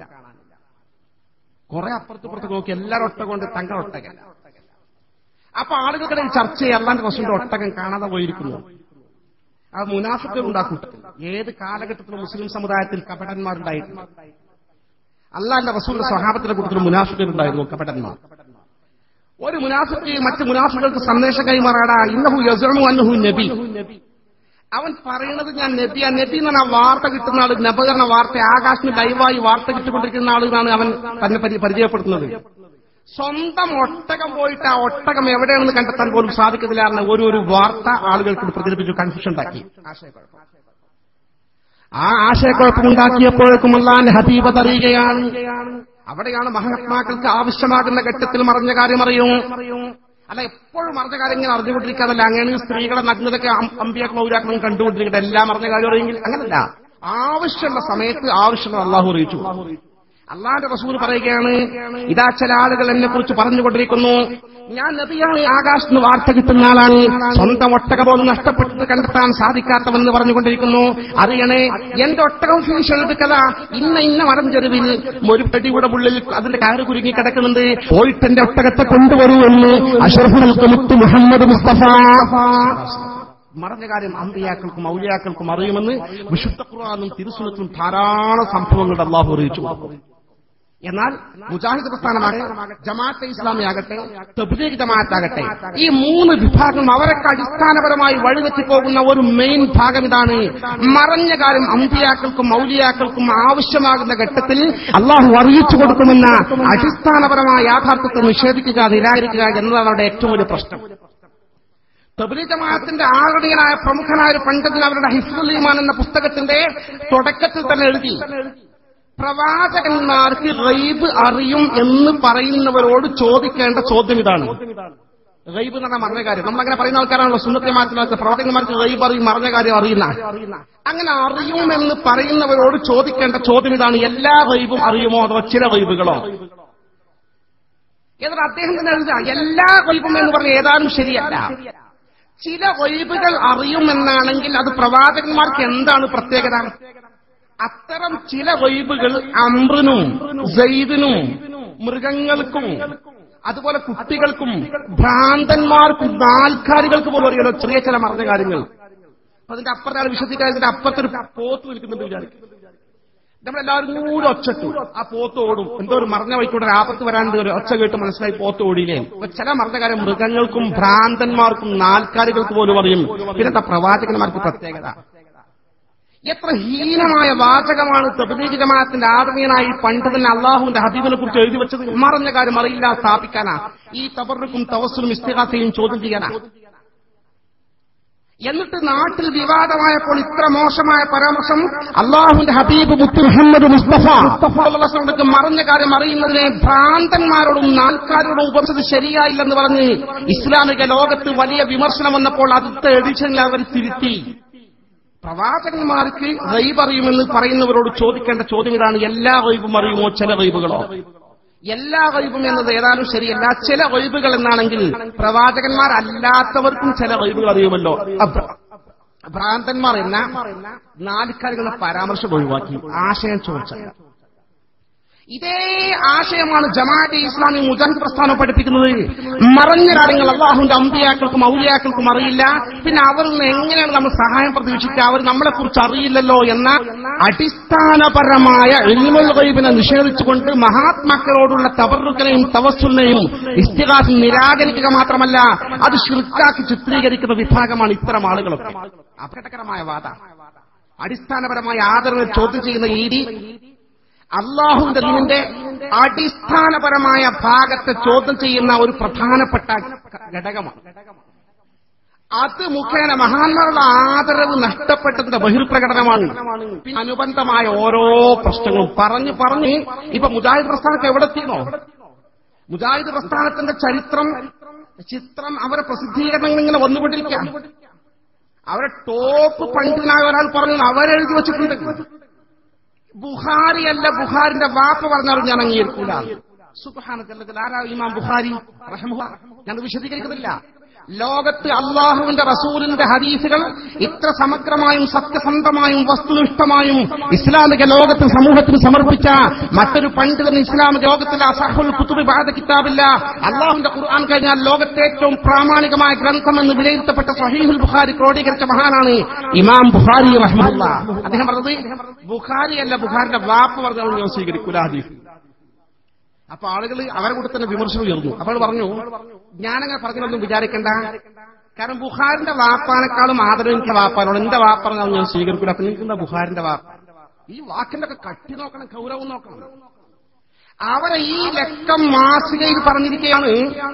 കുറെ അപ്പുറത്തുപുറത്ത് നോക്കി എല്ലാവരും ഒട്ടകം കൊണ്ട് തങ്ങളുടെ ഒട്ടകം അപ്പൊ ആളുകൾക്കിടയിൽ ചർച്ച ചെയ്യ അള്ളാന്റെ റസൂലിന്റെ ഒട്ടകം കാണാതെ പോയിരിക്കുന്നു ആ മുനാഫിക്കുകൾ ഉണ്ടാക്കൂട്ടത്തിൽ ഏത് കാലഘട്ടത്തിലും മുസ്ലിം സമുദായത്തിൽ കപടന്മാരുണ്ടായിട്ടുണ്ട് അള്ളാന്റെ റസൂലിന്റെ സ്വഹാബത്തിന്റെ കൂട്ടത്തിൽ മുനാഫിക്കുകൾ ഉണ്ടായിരുന്നു കപടന്മാർ ഒരു മുനാഫിക്ക് മറ്റ് മുനാഫികൾക്ക് സന്ദേശം കൈമാറാടാ ഇന്നഹു യസമു അന്നഹു നബി അവൻ പറയുന്നത് ഞാൻ നബി ആ നബി എന്ന് പറഞ്ഞാൽ വാർത്ത കിട്ടുന്ന ആള് നബകരണ വാർത്ത ആകാശത്തിന് ലൈവായി വാർത്ത കിട്ടിക്കൊണ്ടിരിക്കുന്ന ആളെന്നാണ് അവൻ തന്നെ പരി- പരിചയപ്പെടുത്തുന്നത് സ്വന്തം ഒട്ടകം പോയിട്ട് ആ ഒട്ടകം എവിടെയാണെന്ന് കണ്ടെത്താൻ പോലും സാധിക്കുന്നില്ല ഒരു ഒരു വാർത്ത ആളുകൾക്ക് പ്രചരിപ്പിച്ചു കൺഫ്യൂഷൻ ഉണ്ടാക്കി ആശയക്കുഴപ്പം ആ ആശയക്കുഴപ്പമുണ്ടാക്കിയപ്പോഴേക്കും അള്ളാന്റെ ഹബീബ് അറിയുകയാണ് അവിടെയാണ് മഹാത്മാക്കൾക്ക് ആവശ്യമാകുന്ന ഘട്ടത്തിൽ മറഞ്ഞ കാര്യം അറിയും അല്ല എപ്പോഴും മറഞ്ഞ കാര്യം ഇങ്ങനെ അറിഞ്ഞുകൊണ്ടിരിക്കാതല്ല അങ്ങനെ സ്ത്രീകളെ നഗ്നതൊക്കെ അമ്പിയാക്കളും ഔരാക്കളും കണ്ടുകൊണ്ടിരിക്കട്ടെ എല്ലാം മറഞ്ഞ കാര്യം അറിയെങ്കിൽ അങ്ങനല്ല ആവശ്യമുള്ള സമയത്ത് ആവശ്യമുള്ള അള്ളാഹു അറിയിച്ചു അള്ളാന്റെ റസൂൽ പറയുകയാണ് ഇതാ ചില ആളുകൾ എന്നെ കുറിച്ച് പറഞ്ഞുകൊണ്ടിരിക്കുന്നു ഞാൻ നബിയാണ് ആകാശത്ത് നിന്ന് വാർത്ത കിട്ടുന്ന ആളാണ് സ്വന്തം ഒട്ടക പോലും നഷ്ടപ്പെട്ടിട്ട് കണ്ടെത്താൻ സാധിക്കാത്തവെന്ന് പറഞ്ഞുകൊണ്ടിരിക്കുന്നു അറിയണേ എന്റെ ഒട്ടകം ഫീസ് എഴുതുക്കഥ ഇന്ന ഇന്ന മരം ചെരുവിൽ ഒരു പെടിയുടെ ഉള്ളിൽ അതിന്റെ കയറ് കുരുങ്ങി കിടക്കുന്നുണ്ട് പോയിട്ട് എന്റെ ഒട്ടകത്തെ കൊണ്ടുവരൂ എന്ന് അഷറഫുൽ മുത്ത് മുഹമ്മദ് മുസ്തഫ മറഞ്ഞ കാര്യം അമ്പിയാക്കൾക്കും ഔലിയാക്കൾക്കും അറിയുമെന്ന് വിശുദ്ധ ഖുർആാനും തിരുസുലത്തും ധാരാളം സംഭവങ്ങളുടെ അള്ളാഹു അറിയിച്ചു എന്നാൽ മുജാഹിദ് പ്രസ്ഥാനമാകട്ടെ ജമാഅത്തെ ഇസ്ലാമിയാകട്ടെ തബ്ലീഗ് ജമാഅത്താകട്ടെ ഈ മൂന്ന് വിഭാഗം അവരൊക്കെ അടിസ്ഥാനപരമായി വഴിതെറ്റി പോകുന്ന ഒരു മെയിൻ ഭാഗം ഇതാണ് മറഞ്ഞ കാര്യം അമ്പിയാക്കൾക്കും മൗലിയാക്കൾക്കും ആവശ്യമാകുന്ന ഘട്ടത്തിൽ അള്ളാഹു അറിയിച്ചു കൊടുക്കുമെന്ന അടിസ്ഥാനപരമായ യാഥാർത്ഥ്യത്തെ നിഷേധിക്കുക നിരാകരിക്കുക എന്നതാണ് അവരുടെ ഏറ്റവും വലിയ പ്രശ്നം തബ്ലീഗ് ജമാഅത്തിന്റെ ആകടീയനായ പ്രമുഖനായ ഒരു പണ്ഡിതൻ അവരുടെ ഹിഫ്ലുൽ ഈമാൻ എന്ന പുസ്തകത്തിന്റെ തുടക്കത്തിൽ തന്നെ എഴുതി പ്രവാചകന്മാർക്ക് റൈബ് അറിയും എന്ന് പറയുന്നവരോട് ചോദിക്കേണ്ട ചോദ്യം ഇതാണ് റൈബ് എന്ന് പറഞ്ഞാൽ മറഞ്ഞ കാര്യം നമ്മളങ്ങനെ പറയുന്ന ആൾക്കാരാണല്ലോ സുന്നത്തിമാർക്ക് പ്രവാചകന്മാർക്ക് റൈബ് അറിയും മറഞ്ഞ കാര്യം അറിയുന്ന അങ്ങനെ അറിയുമെന്ന് പറയുന്നവരോട് ചോദിക്കേണ്ട ചോദ്യം ഇതാണ് എല്ലാ റൈബും അറിയുമോ അഥവാ ചില റൈബുകളോ എന്നിട്ട് അദ്ദേഹം തന്നെ എഴുതുക എല്ലാ വൈബും എന്ന് പറഞ്ഞ ഏതാനും ശരിയല്ല ചില വൈബുകൾ അറിയുമെന്നാണെങ്കിൽ അത് പ്രവാചകന്മാർക്ക് എന്താണ് പ്രത്യേകത അത്തരം ചില വൈബുകൾ അമ്രിനും ജയ്ദിനും മൃഗങ്ങൾക്കും അതുപോലെ കുട്ടികൾക്കും ഭ്രാന്തന്മാർക്കും നാൽക്കാലികൾക്ക് പോലും അറിയാലോ ചെറിയ ചില മറഞ്ഞ കാര്യങ്ങൾ അപ്പൊ അതിന്റെ അപ്പുറത്താണ് വിശ്വസിക്കാൻ ഇതിന്റെ അപ്പുറത്തൊരു പോത്ത് നിൽക്കുന്നുണ്ട് വിചാരിക്കും നമ്മളെല്ലാവരും കൂടെ ഒച്ചട്ടു ആ പോത്ത് ഓടും എന്തോ ഒരു മറഞ്ഞ വഴിക്കൂടെ ആപത്ത് വരാണ്ട് ഒരു ഒച്ച കേട്ട് മനസ്സിലായി പോത്ത് ഓടിയില്ലേ അപ്പൊ ചില മറഞ്ഞ കാര്യം മൃഗങ്ങൾക്കും ഭ്രാന്തന്മാർക്കും നാൽക്കാലികൾക്ക് പോലും അറിയും പിന്നെന്താ പ്രവാചകന്മാർക്ക് പ്രത്യേകത എത്ര ഹീനമായ വാചകമാണ് തബ്ലീഗ് ജമാഅത്തിന്റെ ആദമീയനായി പണ്ഡിതൻ അള്ളാഹുവിന്റെ ഹബീബിനെ കുറിച്ച് എഴുതി വെച്ചത് മറഞ്ഞ കാര്യം അറിയില്ല സ്ഥാപിക്കാനാ ഈ തബറുക്കും തവസ്സുലും ഇസ്തിഹാസയും ചോദ്യം ചെയ്യാനാ എന്നിട്ട് നാട്ടിൽ വിവാദമായപ്പോൾ ഇത്ര മോശമായ പരാമർശം അള്ളാഹുവിന്റെ ഹബീബ് മുത്ത് മുഹമ്മദ് മുസ്തഫ മുസ്തഫ മറഞ്ഞ കാര്യം അറിയുന്നതിനെ ഭ്രാന്തന്മാരോടും നാൽക്കാരോടും ഉപമിച്ചത് ശരിയായില്ലെന്ന് പറഞ്ഞ് ഇസ്ലാമിക ലോകത്ത് വലിയ വിമർശനം വന്നപ്പോൾ അടുത്ത എഡിഷനിൽ അവർ തിരുത്തി പ്രവാചകന്മാർക്ക് റൈബ് അറിയുമെന്ന് പറയുന്നവരോട് ചോദിക്കേണ്ട ചോദ്യം ഇതാണ് എല്ലാ റൈബും അറിയുമോ ചില റൈബുകളോ എല്ലാ വൈബും എന്നത് ഏതാനും ശരിയല്ല ചില വൈബുകൾ എന്നാണെങ്കിൽ പ്രവാചകന്മാരല്ലാത്തവർക്കും ചില വൈബുകൾ അറിയുമല്ലോ അഭ്ര- ഭ്രാന്തന്മാർ എന്ന നാലുകാലികളുടെ പരാമർശം ഒഴിവാക്കി ആശയം ചോദിച്ചത് ഇതേ ആശയമാണ് ജമാഅത്തെ ഇസ്ലാമി മുജാഹിദ് പ്രസ്ഥാനം പഠിപ്പിക്കുന്നത് മറഞ്ഞ കാര്യങ്ങൾ അള്ളാഹുന്റെ അമ്പിയാക്കൾക്കും ഔലിയാക്കൾക്കും അറിയില്ല പിന്നെ അവരിൽ നിന്ന് എങ്ങനെയാണ് നമ്മൾ സഹായം പ്രതീക്ഷിക്കുക അവർ നമ്മളെ കുറിച്ച് അറിയില്ലല്ലോ എന്ന അടിസ്ഥാനപരമായ എൽമുൽ ഗൈബിനെ നിഷേധിച്ചുകൊണ്ട് മഹാത്മാക്കളോടുള്ള തബറുക്കനെയും തവസ്സുലിനെയും ഇസ്തിഹാസം നിരാകരിക്കുക മാത്രമല്ല അത് ശിർക്കാക്കി ചിത്രീകരിക്കുന്ന വിഭാഗമാണ് ഇത്തരം ആളുകളൊക്കെ അപകടകരമായ വാദ അടിസ്ഥാനപരമായ ആദരവ് ചോദ്യം ചെയ്യുന്ന രീതി അള്ളാഹുവിന്റെ ദീനിന്റെ അടിസ്ഥാനപരമായ ഭാഗത്തെ ചോദ്യം ചെയ്യുന്ന ഒരു പ്രധാനപ്പെട്ട ഘടകമാണ് അത് മുഖേന മഹാന്മാരുടെ ആദരവ് നഷ്ടപ്പെട്ടതിന്റെ ബഹിർപ്രകടനമാണ് പിന്നെ അനുബന്ധമായ ഓരോ പ്രശ്നങ്ങളും പറഞ്ഞു പറഞ്ഞ് ഇപ്പൊ മുജാഹിദ് പ്രസ്ഥാനത്ത് എവിടെ എത്തിയോ മുജാഹിദ് പ്രസ്ഥാനത്തിന്റെ ചരിത്രം ചിത്രം അവരെ പ്രസിദ്ധീകരണങ്ങൾ ഇങ്ങനെ വന്നുകൊണ്ടിരിക്കുക അവരെ ടോപ്പ് പണ്ഡിതനായ ഒരാൾ പറഞ്ഞു അവരെഴുതി വെച്ചിട്ടുണ്ട് ബുഹാരി അല്ല ബുഹാരിന്റെ വാപ്പ് പറഞ്ഞാലും ഞാൻ അംഗീകരിക്കൂല സുബ്ഹാനല്ലാഹ് ആരാ ഇമാം ബുഖാരി റഹ്മഹുല്ലാ ഞാൻ വിശദീകരിക്കുന്നില്ല ലോകത്ത് അള്ളാഹുവിന്റെ റസൂലിന്റെ ഹദീസുകൾ ഇത്ര സമഗ്രമായും സത്യസന്ധമായും വസ്തുനിഷ്ഠമായും ഇസ്ലാമിക ലോകത്ത് സമൂഹത്തിന് സമർപ്പിച്ച മറ്റൊരു പണ്ഡിതൻ ഇസ്ലാമിക ലോകത്തിലെ അസഹുൽ കുത്തുബി ബാധ കിതാബില്ല അള്ളാഹുവിന്റെ ഖുർആൻ കഴിഞ്ഞാൽ ലോകത്തെ ഏറ്റവും പ്രാമാണികമായ ഗ്രന്ഥം എന്ന് വിലയിരുത്തപ്പെട്ട സഹീഹുൽ ബുഖാരി ക്രോഡീകരിച്ച മഹാനാണ് ഇമാം ബുഖാരി റഹ്മുല്ല അദ്ദേഹം പറഞ്ഞത് ബുഖാരി അല്ല ബുഖാരിന്റെ വാപ്പ് പറഞ്ഞാൽ ഞാൻ സ്വീകരിക്കൂല ഹദീസ് അപ്പൊ ആളുകൾ അവരെ കൂടെ തന്നെ വിമർശനം ഉയർന്നു അപ്പോൾ പറഞ്ഞു ഞാനങ്ങനെ പറഞ്ഞതൊന്നും വിചാരിക്കണ്ട കാരണം ബുഹാരിന്റെ വാപ്പാനേക്കാളും ആദരവ് എനിക്ക് വാപ്പാനോട് എന്റെ വാപ്പറഞ്ഞാൽ ഞാൻ സ്വീകരിക്കില്ല അപ്പൊ നിങ്ങൾക്ക് എന്താ ബുഹാരിന്റെ വാപ്പ ഈ വാക്കിന്റെ ഒക്കെ കട്ടി നോക്കണം ഗൗരവം നോക്കണം അവരെ ഈ ലക്കം മാസികയിൽ പറഞ്ഞിരിക്കുകയാണ്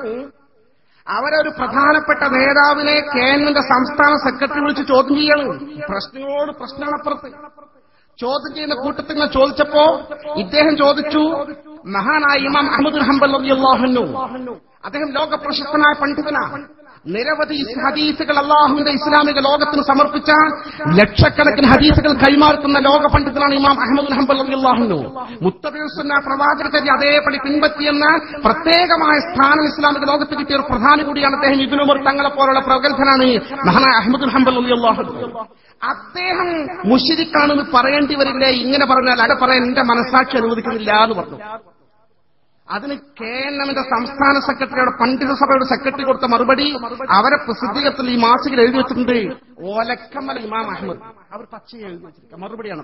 അവരെ ഒരു പ്രധാനപ്പെട്ട നേതാവിനെ കേന്ദ്രന്റെ സംസ്ഥാന സെക്രട്ടറി വിളിച്ച് ചോദ്യം ചെയ്യാണ് പ്രശ്നങ്ങളോട് പ്രശ്നങ്ങളപ്പുറത്ത് ചോദ്യം ചെയ്യുന്ന കൂട്ടത്തിൽ നിന്ന് ചോദിച്ചപ്പോ ഇദ്ദേഹം ചോദിച്ചു മഹാനായ ഇമാം അഹമ്മദ് ഹംബൽ അള്ളാഹുന്നു അദ്ദേഹം ലോക പ്രശസ്തനായ പണ്ഡിതനാണ് നിരവധി ഹദീസുകൾ അള്ളാഹുവിന്റെ ഇസ്ലാമിക ലോകത്തിന് സമർപ്പിച്ച ലക്ഷക്കണക്കിന് ഹദീസുകൾ കൈമാറുന്ന ലോക പണ്ഡിതനാണ് ഇമാം അഹമ്മദ് ഹംബൽ അള്ളാഹുന്നു മുത്തബിസുന്ന പ്രവാചകചര്യ അതേപടി പിൻപറ്റിയെന്ന പ്രത്യേകമായ സ്ഥാനം ഇസ്ലാമിക ലോകത്ത് കിട്ടിയ ഒരു പ്രധാനി കൂടിയാണ് അദ്ദേഹം ഇബിനുമർ തങ്ങളെ പോലുള്ള പ്രഗത്ഭനാണ് മഹാനായ അഹമ്മദ് ഹംബൽ അള്ളാഹു അദ്ദേഹം മുഷിരിക്കാണെന്ന് പറയേണ്ടി വരില്ലേ ഇങ്ങനെ പറഞ്ഞാൽ അവിടെ പറയാൻ എന്റെ മനസാക്ഷി അനുവദിക്കുന്നില്ല എന്ന് പറഞ്ഞു അതിന് കെ എൻ എമ്മിന്റെ സംസ്ഥാന സെക്രട്ടറിയുടെ പണ്ഡിത സഭയുടെ സെക്രട്ടറി കൊടുത്ത മറുപടി അവരെ പ്രസിദ്ധീകരണത്തിൽ ഈ മാസികയിൽ എഴുതി വെച്ചിട്ടുണ്ട് ഓലക്കമ്മൽ ഇമാം അഹമ്മദ് അവർ പച്ചയെ എഴുതി വെച്ചിരിക്കുക മറുപടിയാണ്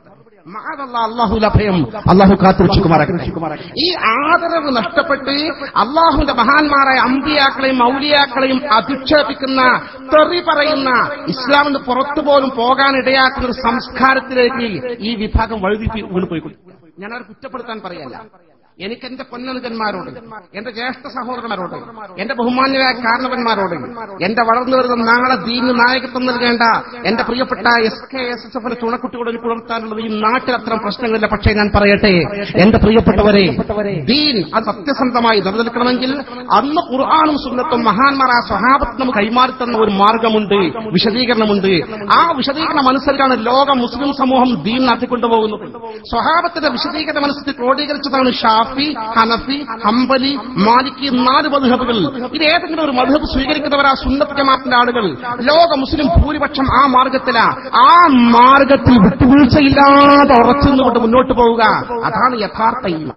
അള്ളാഹു അഭയം അള്ളാഹു കാത്തുരക്ഷിക്കുമാറാകട്ടെ ഈ ആദരവ് നഷ്ടപ്പെട്ട് അള്ളാഹുവിന്റെ മഹാന്മാരായ അമ്പിയാക്കളെയും മൗലിയാക്കളെയും അധിക്ഷേപിക്കുന്ന തെറി പറയുന്ന ഇസ്ലാമിന് പുറത്തു പോലും പോകാൻ ഇടയാക്കുന്ന ഒരു സംസ്കാരത്തിലേക്ക് ഈ വിഭാഗം വഴുതി വീണ് പോയിക്കൊണ്ടിരിക്കും ഞാൻ അവർ കുറ്റപ്പെടുത്താൻ പറയല്ല എനിക്ക് എന്റെ പൊന്നനുജന്മാരോട് എന്റെ ജ്യേഷ്ഠ സഹോദരന്മാരോട് എന്റെ ബഹുമാന്യരായ കാരണവന്മാരോട് എന്റെ വളർന്നു വരുന്ന നാളെ ദീന് നായകത്വം നൽകേണ്ട എന്റെ പ്രിയപ്പെട്ട എസ് കെ എസ് എസ് എഫിന്റെ തുണക്കുട്ടിയോട് എനിക്ക് പുലർത്താനുള്ളത് ഈ നാട്ടിൽ അത്തരം പ്രശ്നങ്ങളില്ല പക്ഷേ ഞാൻ പറയട്ടെ എന്റെ പ്രിയപ്പെട്ടവരെ ദീൻ അത് സത്യസന്ധമായി നിലനിൽക്കണമെങ്കിൽ അന്ന് ഖുർആാനും സുന്നത്തും മഹാന്മാരായ സ്വഹാബത്ത് നമുക്ക് കൈമാറി തന്ന ഒരു മാർഗമുണ്ട് വിശദീകരണമുണ്ട് ആ വിശദീകരണം അനുസരിച്ചാണ് ലോക മുസ്ലിം സമൂഹം ദീൻ നടത്തിക്കൊണ്ടുപോകുന്നത് സ്വഹാബത്തിന്റെ വിശദീകരണം അനുസരിച്ച് ക്രോഡീകരിച്ചതാണ് ഷാഫി ഹനഫി ഹംബലി മാലിക്കി നാല് മധുഹബുകൾ ഇത് ഏതെങ്കിലും ഒരു മധുഹബ് സ്വീകരിക്കുന്നവരാ സുന്നത്ത് ജമാത്തിന്റെ ആളുകൾ ലോക മുസ്ലിം ഭൂരിപക്ഷം ആ മാർഗത്തിലാ ആ മാർഗത്തിൽ വിട്ടുവീഴ്ചയില്ലാതെ ഉറച്ചുനിന്നുകൊണ്ട് മുന്നോട്ട് പോവുക അതാണ് യഥാർത്ഥ ഈമ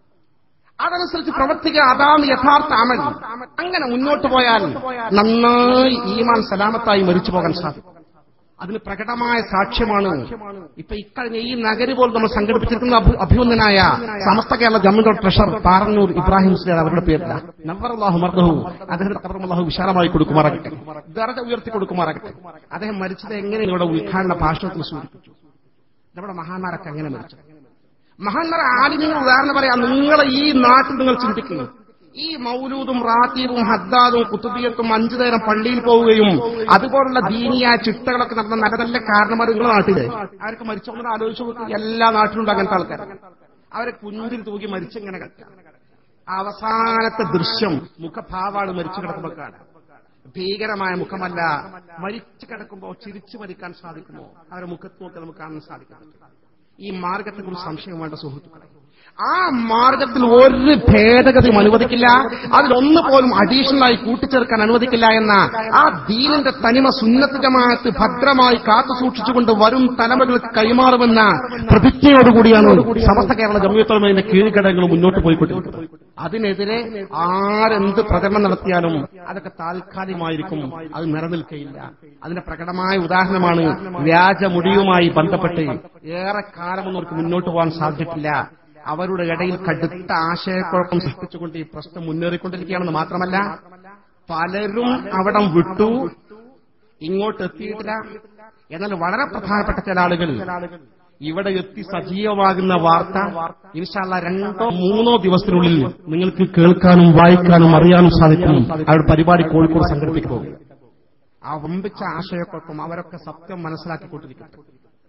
അതനുസരിച്ച് പ്രവർത്തിക്കുക അതാണ് യഥാർത്ഥ അമൽ അങ്ങനെ മുന്നോട്ട് പോയാൽ നന്നായി ഈമാൻ സലാമത്തായി മരിച്ചു പോകാൻ സാധിക്കും അതിന് പ്രകടമായ സാക്ഷ്യമാണ് ഇപ്പൊ ഇക്കഴിഞ്ഞ ഈ നഗരി പോലും നമ്മൾ സംഘടിപ്പിച്ചിരിക്കുന്ന അഭി- അഭിനന്ദനായ സമസ്ത കേരള ജമ്മു ട്രഷർ പാറന്നൂർ ഇബ്രാഹിം മുസ്ലിം അവരുടെ പേരില നവറല്ലാഹു മർദ്ദഹു അദ്ദേഹത്തിന്റെ കബറും അള്ളാഹു വിശാലമായി കൊടുക്കുമാറാകട്ടെ ദർജ ഉയർത്തി കൊടുക്കുമാറാകട്ടെ അദ്ദേഹം മരിച്ചത് എങ്ങനെ ഇവിടെ ഉദ്ഘാടന ഭാഷണത്തിൽ സൂചിപ്പിച്ചു നമ്മുടെ മഹാന്മാരൊക്കെ എങ്ങനെ മരിച്ചു മഹാന്മാരെ ആലിമ്യങ്ങൾ ഉദാഹരണം പറയാം നിങ്ങളെ ഈ നാട്ടിൽ നിങ്ങൾ ചിന്തിക്കുന്നു ഈ മൗലൂദും റാത്തീബും ഹദ്ദാദും കുത്തുബിയത്തും അഞ്ചു നേരം പള്ളിയിൽ പോവുകയും അതുപോലുള്ള ദീനിയായ ചിട്ടകളൊക്കെ നടന്ന നല്ല നല്ല കാരണന്മാർ നിങ്ങളുടെ നാട്ടില് അവർക്ക് മരിച്ചോന്ന് ആലോചിച്ചു നോക്കി എല്ലാ നാട്ടിലുണ്ട് അങ്ങനത്തെ ആൾക്കാർ അവരെ കുഞ്ഞിൽ തൂക്കി മരിച്ചിങ്ങനെ കിടക്കാം അവസാനത്തെ ദൃശ്യം മുഖഭാവാണ് മരിച്ചു കിടക്കുമ്പോൾ കാണാം ഭീകരമായ മുഖമല്ല മരിച്ചു കിടക്കുമ്പോൾ ചിരിച്ചു മരിക്കാൻ സാധിക്കുമോ അവരുടെ മുഖത്ത് നോക്കി നമുക്ക് കാണാൻ സാധിക്കും ഈ മാർഗത്തെക്കുറിച്ച് സംശയം വേണ്ട സുഹൃത്തുക്കളെ ആ മാർഗത്തിൽ ഒരു ഭേദഗതിയും അനുവദിക്കില്ല അതിലൊന്നു പോലും അഡീഷണലായി കൂട്ടിച്ചേർക്കാൻ അനുവദിക്കില്ല എന്ന ആ ദീനിന്റെ തനിമ സുന്നത്ത് ജമാഅത്ത് ഭദ്രമായി കാത്തു സൂക്ഷിച്ചുകൊണ്ട് വരും തലമുറകൾക്ക് കൈമാറുമെന്ന പ്രതിജ്ഞയോടുകൂടിയാണ് സമസ്ത കേരള ജമ്മിയത്തോളമതിന്റെ കീഴ്ഘടകങ്ങൾ മുന്നോട്ട് പോയിക്കൊണ്ടിരിക്കുന്നത് അതിനെതിരെ ആരെന്ത് പ്രചരണം നടത്തിയാലും അതൊക്കെ താൽക്കാലികമായിരിക്കും അത് നിലനിൽക്കയില്ല അതിന്റെ പ്രകടമായ ഉദാഹരണമാണ് വ്യാജമുടിയുമായി ബന്ധപ്പെട്ട് ഏറെ കാലമൊന്നും അവർക്ക് മുന്നോട്ട് പോകാൻ സാധിച്ചിട്ടില്ല അവരുടെ ഇടയിൽ കടുത്ത ആശയക്കുഴപ്പം സൃഷ്ടിച്ചുകൊണ്ട് ഈ പ്രശ്നം മുന്നേറിക്കൊണ്ടിരിക്കുകയാണെന്ന് മാത്രമല്ല പലരും അവിടം വിട്ടു ഇങ്ങോട്ട് എത്തിയിട്ടില്ല എന്നാൽ വളരെ പ്രധാനപ്പെട്ട ചില ആളുകൾ ഇവിടെ എത്തി സജീവമാകുന്ന വാർത്ത ഇൻഷാല്ല രണ്ടോ മൂന്നോ ദിവസത്തിനുള്ളിൽ നിങ്ങൾക്ക് കേൾക്കാനും വായിക്കാനും അറിയാനും സാധിക്കും അവരുടെ പരിപാടി കോഴിക്കോട് സംഘടിപ്പിക്കുന്നു ആ വമ്പിച്ച ആശയക്കുഴപ്പം അവരൊക്കെ സത്യം മനസ്സിലാക്കിക്കൊണ്ടിരിക്കട്ടെ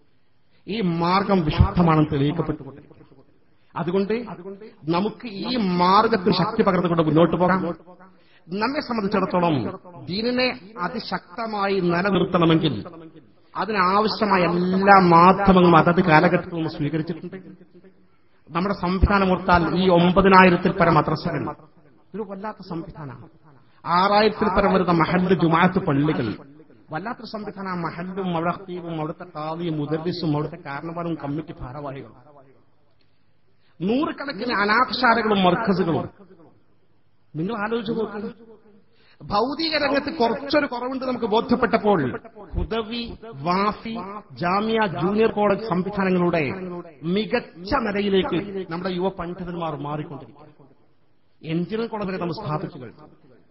ഈ മാർഗം വിശുദ്ധമാണെന്ന് തെളിയിക്കപ്പെട്ടുകൊണ്ടിരിക്കുന്നു അതുകൊണ്ട് നമുക്ക് ഈ മാർഗത്തിൽ ശക്തി പകർന്നുകൊണ്ട് മുന്നോട്ട് പോകാം നമ്മെ സംബന്ധിച്ചിടത്തോളം ദീനിനെ അതിശക്തമായി നിലനിർത്തണമെങ്കിൽ അതിനാവശ്യമായ എല്ലാ മാധ്യമങ്ങളും അതത് കാലഘട്ടത്തിൽ നമ്മൾ സ്വീകരിച്ചിട്ടുണ്ട് നമ്മുടെ സംവിധാനം ഓർത്താൽ ഈ ഒമ്പതിനായിരത്തിൽ പരം മദ്രസകൾ ഒരു വല്ലാത്ത സംവിധാനമാണ് ആറായിരത്തിൽ പരം വരുന്ന മഹല്ല് ജുമാഅത്ത് പള്ളികൾ വല്ലാത്തൊരു സംവിധാനം ആ മഹല്ലും അവിടെ ഹത്തീബും അവിടുത്തെ കാവിയും മുദർദിസും അവിടുത്തെ കാരണവരും കമ്മിറ്റി ഭാരവാഹികളും നൂറുകണക്കിന് അനാഥശാലകളും മർക്കസുകളും നിങ്ങൾ ആലോചിച്ച് നോക്കുക ഭൗതിക രംഗത്ത് കുറച്ചൊരു കുറവുണ്ട് നമുക്ക് ബോധ്യപ്പെട്ടപ്പോൾ ഹുദവി വാഫി ജാമ്യ ജൂനിയർ കോളേജ് സംവിധാനങ്ങളുടെ മികച്ച നിലയിലേക്ക് നമ്മുടെ യുവ പണ്ഡിതന്മാർ മാറിക്കൊണ്ടിരിക്കും എഞ്ചിനീയറിംഗ് കോളേജ് നമ്മൾ സ്ഥാപിച്ചു കഴിഞ്ഞു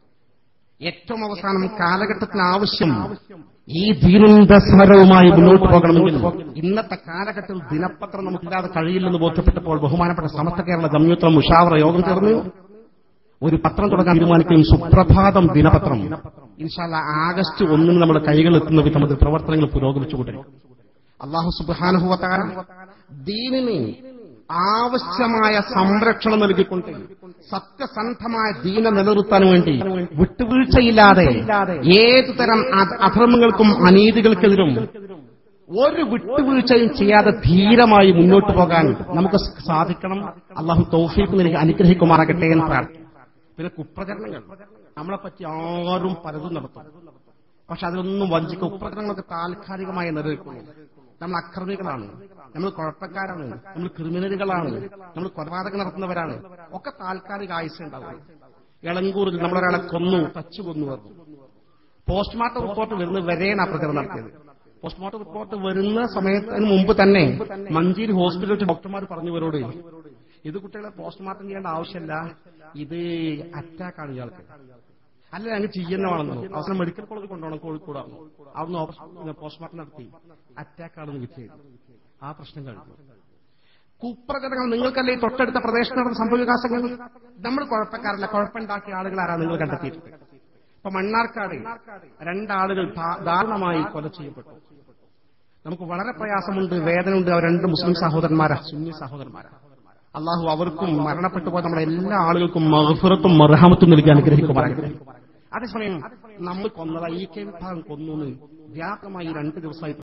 ഏറ്റവും അവസാനം കാലഘട്ടത്തിന് ആവശ്യം ഈ ദീനിന്റെ സമരവുമായി മുന്നോട്ട് പോകണമെങ്കിൽ ഇന്നത്തെ കാലഘട്ടത്തിൽ ദിനപത്രം നമുക്കില്ലാതെ കഴിയില്ലെന്ന് ബോധ്യപ്പെട്ടപ്പോൾ ബഹുമാനപ്പെട്ട സമസ്ത കേരള ജമ്യൂത്രം മുഷാവറ യോഗം ചേർന്നു ഒരു പത്രം തുടങ്ങാൻ തീരുമാനിക്കുകയും സുപ്രഭാതം ദിനപത്രം ഇൻഷാല്ല ആഗസ്റ്റ് ഒന്നിന് നമ്മുടെ കൈകൾ എത്തുന്ന വിധം അത് പ്രവർത്തനങ്ങൾ പുരോഗമിച്ചുകൊണ്ടിരിക്കും അള്ളാഹു സുബാനുഭവത്താര ദീനിന് ആവശ്യമായ സംരക്ഷണം നൽകിക്കൊണ്ട് സത്യസന്ധമായ ദീന നിലനിർത്താൻ വേണ്ടി വിട്ടുവീഴ്ചയില്ലാതെ ഏതു തരം അധർമ്മങ്ങൾക്കും അനീതികൾക്കെതിരും ഒരു വിട്ടുവീഴ്ചയും ചെയ്യാതെ ധീരമായി മുന്നോട്ട് പോകാൻ നമുക്ക് സാധിക്കണം അള്ളാഹു തൗഫീഖ് നൽകി അനുഗ്രഹിക്കുമാറാകട്ടെ എന്ന് പ്രാർത്ഥിക്കും പിന്നെ കുപ്രചരണങ്ങൾ നമ്മളെ പറ്റി ആരും പലതും നടത്തും പക്ഷെ അതിലൊന്നും വഞ്ചിക്കും കുപ്രചരണങ്ങളൊക്കെ താൽക്കാലികമായി നിലനിൽക്കുന്നു നമ്മൾ അക്രമികളാണ് നമ്മൾ കുഴപ്പക്കാരാണ് നമ്മൾ ക്രിമിനലുകളാണ് നമ്മൾ കൊലപാതകം നടത്തുന്നവരാണ് ഒക്കെ താൽക്കാലിക ആയുസ് ഉണ്ടാവും ഇളങ്കൂറിൽ നമ്മളൊരാളെ കൊന്നു തച്ചു കൊന്നു പറഞ്ഞു പോസ്റ്റ്മോർട്ടം റിപ്പോർട്ട് വരുന്നത് വരെയാണ് ആ പ്രചരണം നടത്തിയത് പോസ്റ്റ്മോർട്ടം റിപ്പോർട്ട് വരുന്ന സമയത്തിന് മുമ്പ് തന്നെ മഞ്ചേരി ഹോസ്പിറ്റലിൽ വെച്ച് ഡോക്ടർമാർ പറഞ്ഞവരോട് ഇത് കുട്ടികളെ പോസ്റ്റ്മോർട്ടം ചെയ്യേണ്ട ആവശ്യമില്ല ഇത് അറ്റാക്കാണ് ഇയാൾക്ക് അല്ല ഞങ്ങൾ ചെയ്യുന്നതാണെന്നോ അവസാനം മെഡിക്കൽ കോളേജ് കൊണ്ടുപോകണം കോഴിക്കോടാണോ അവിടുന്ന് പോസ്റ്റ്മോർട്ടം നടത്തി അറ്റാക്കാണെന്ന് വിധി ആ പ്രശ്നം കഴിഞ്ഞു കുപ്രചരണങ്ങൾ നിങ്ങൾക്കല്ലേ ഈ തൊട്ടടുത്ത പ്രദേശത്ത് നടന്ന സംഭവവികാസങ്ങൾ നമ്മൾ കുഴപ്പക്കാരല്ല കുഴപ്പമുണ്ടാക്കിയ ആളുകൾ ആരാ നിങ്ങൾ കണ്ടെത്തിയിട്ടുണ്ട് ഇപ്പൊ മണ്ണാർക്കാട് രണ്ടാളുകൾ ദാരുണമായി കൊല ചെയ്യപ്പെട്ടു നമുക്ക് വളരെ പ്രയാസമുണ്ട് വേദനയുണ്ട് അവർ രണ്ട് മുസ്ലിം സഹോദരന്മാരാ സുന്നി സഹോദരന്മാരാ അള്ളാഹു അവർക്കും മരണപ്പെട്ടു പോയ നമ്മുടെ എല്ലാ ആളുകൾക്കും മഹഫുറത്തും മർഹാമത്തും നൽകി അനുഗ്രഹിക്കുമാറാകട്ടെ അതേസമയം നമ്മൾ കൊന്നത ഈ കെ വിഭാഗം കൊന്നു വ്യാപകമായി രണ്ട് ദിവസമായി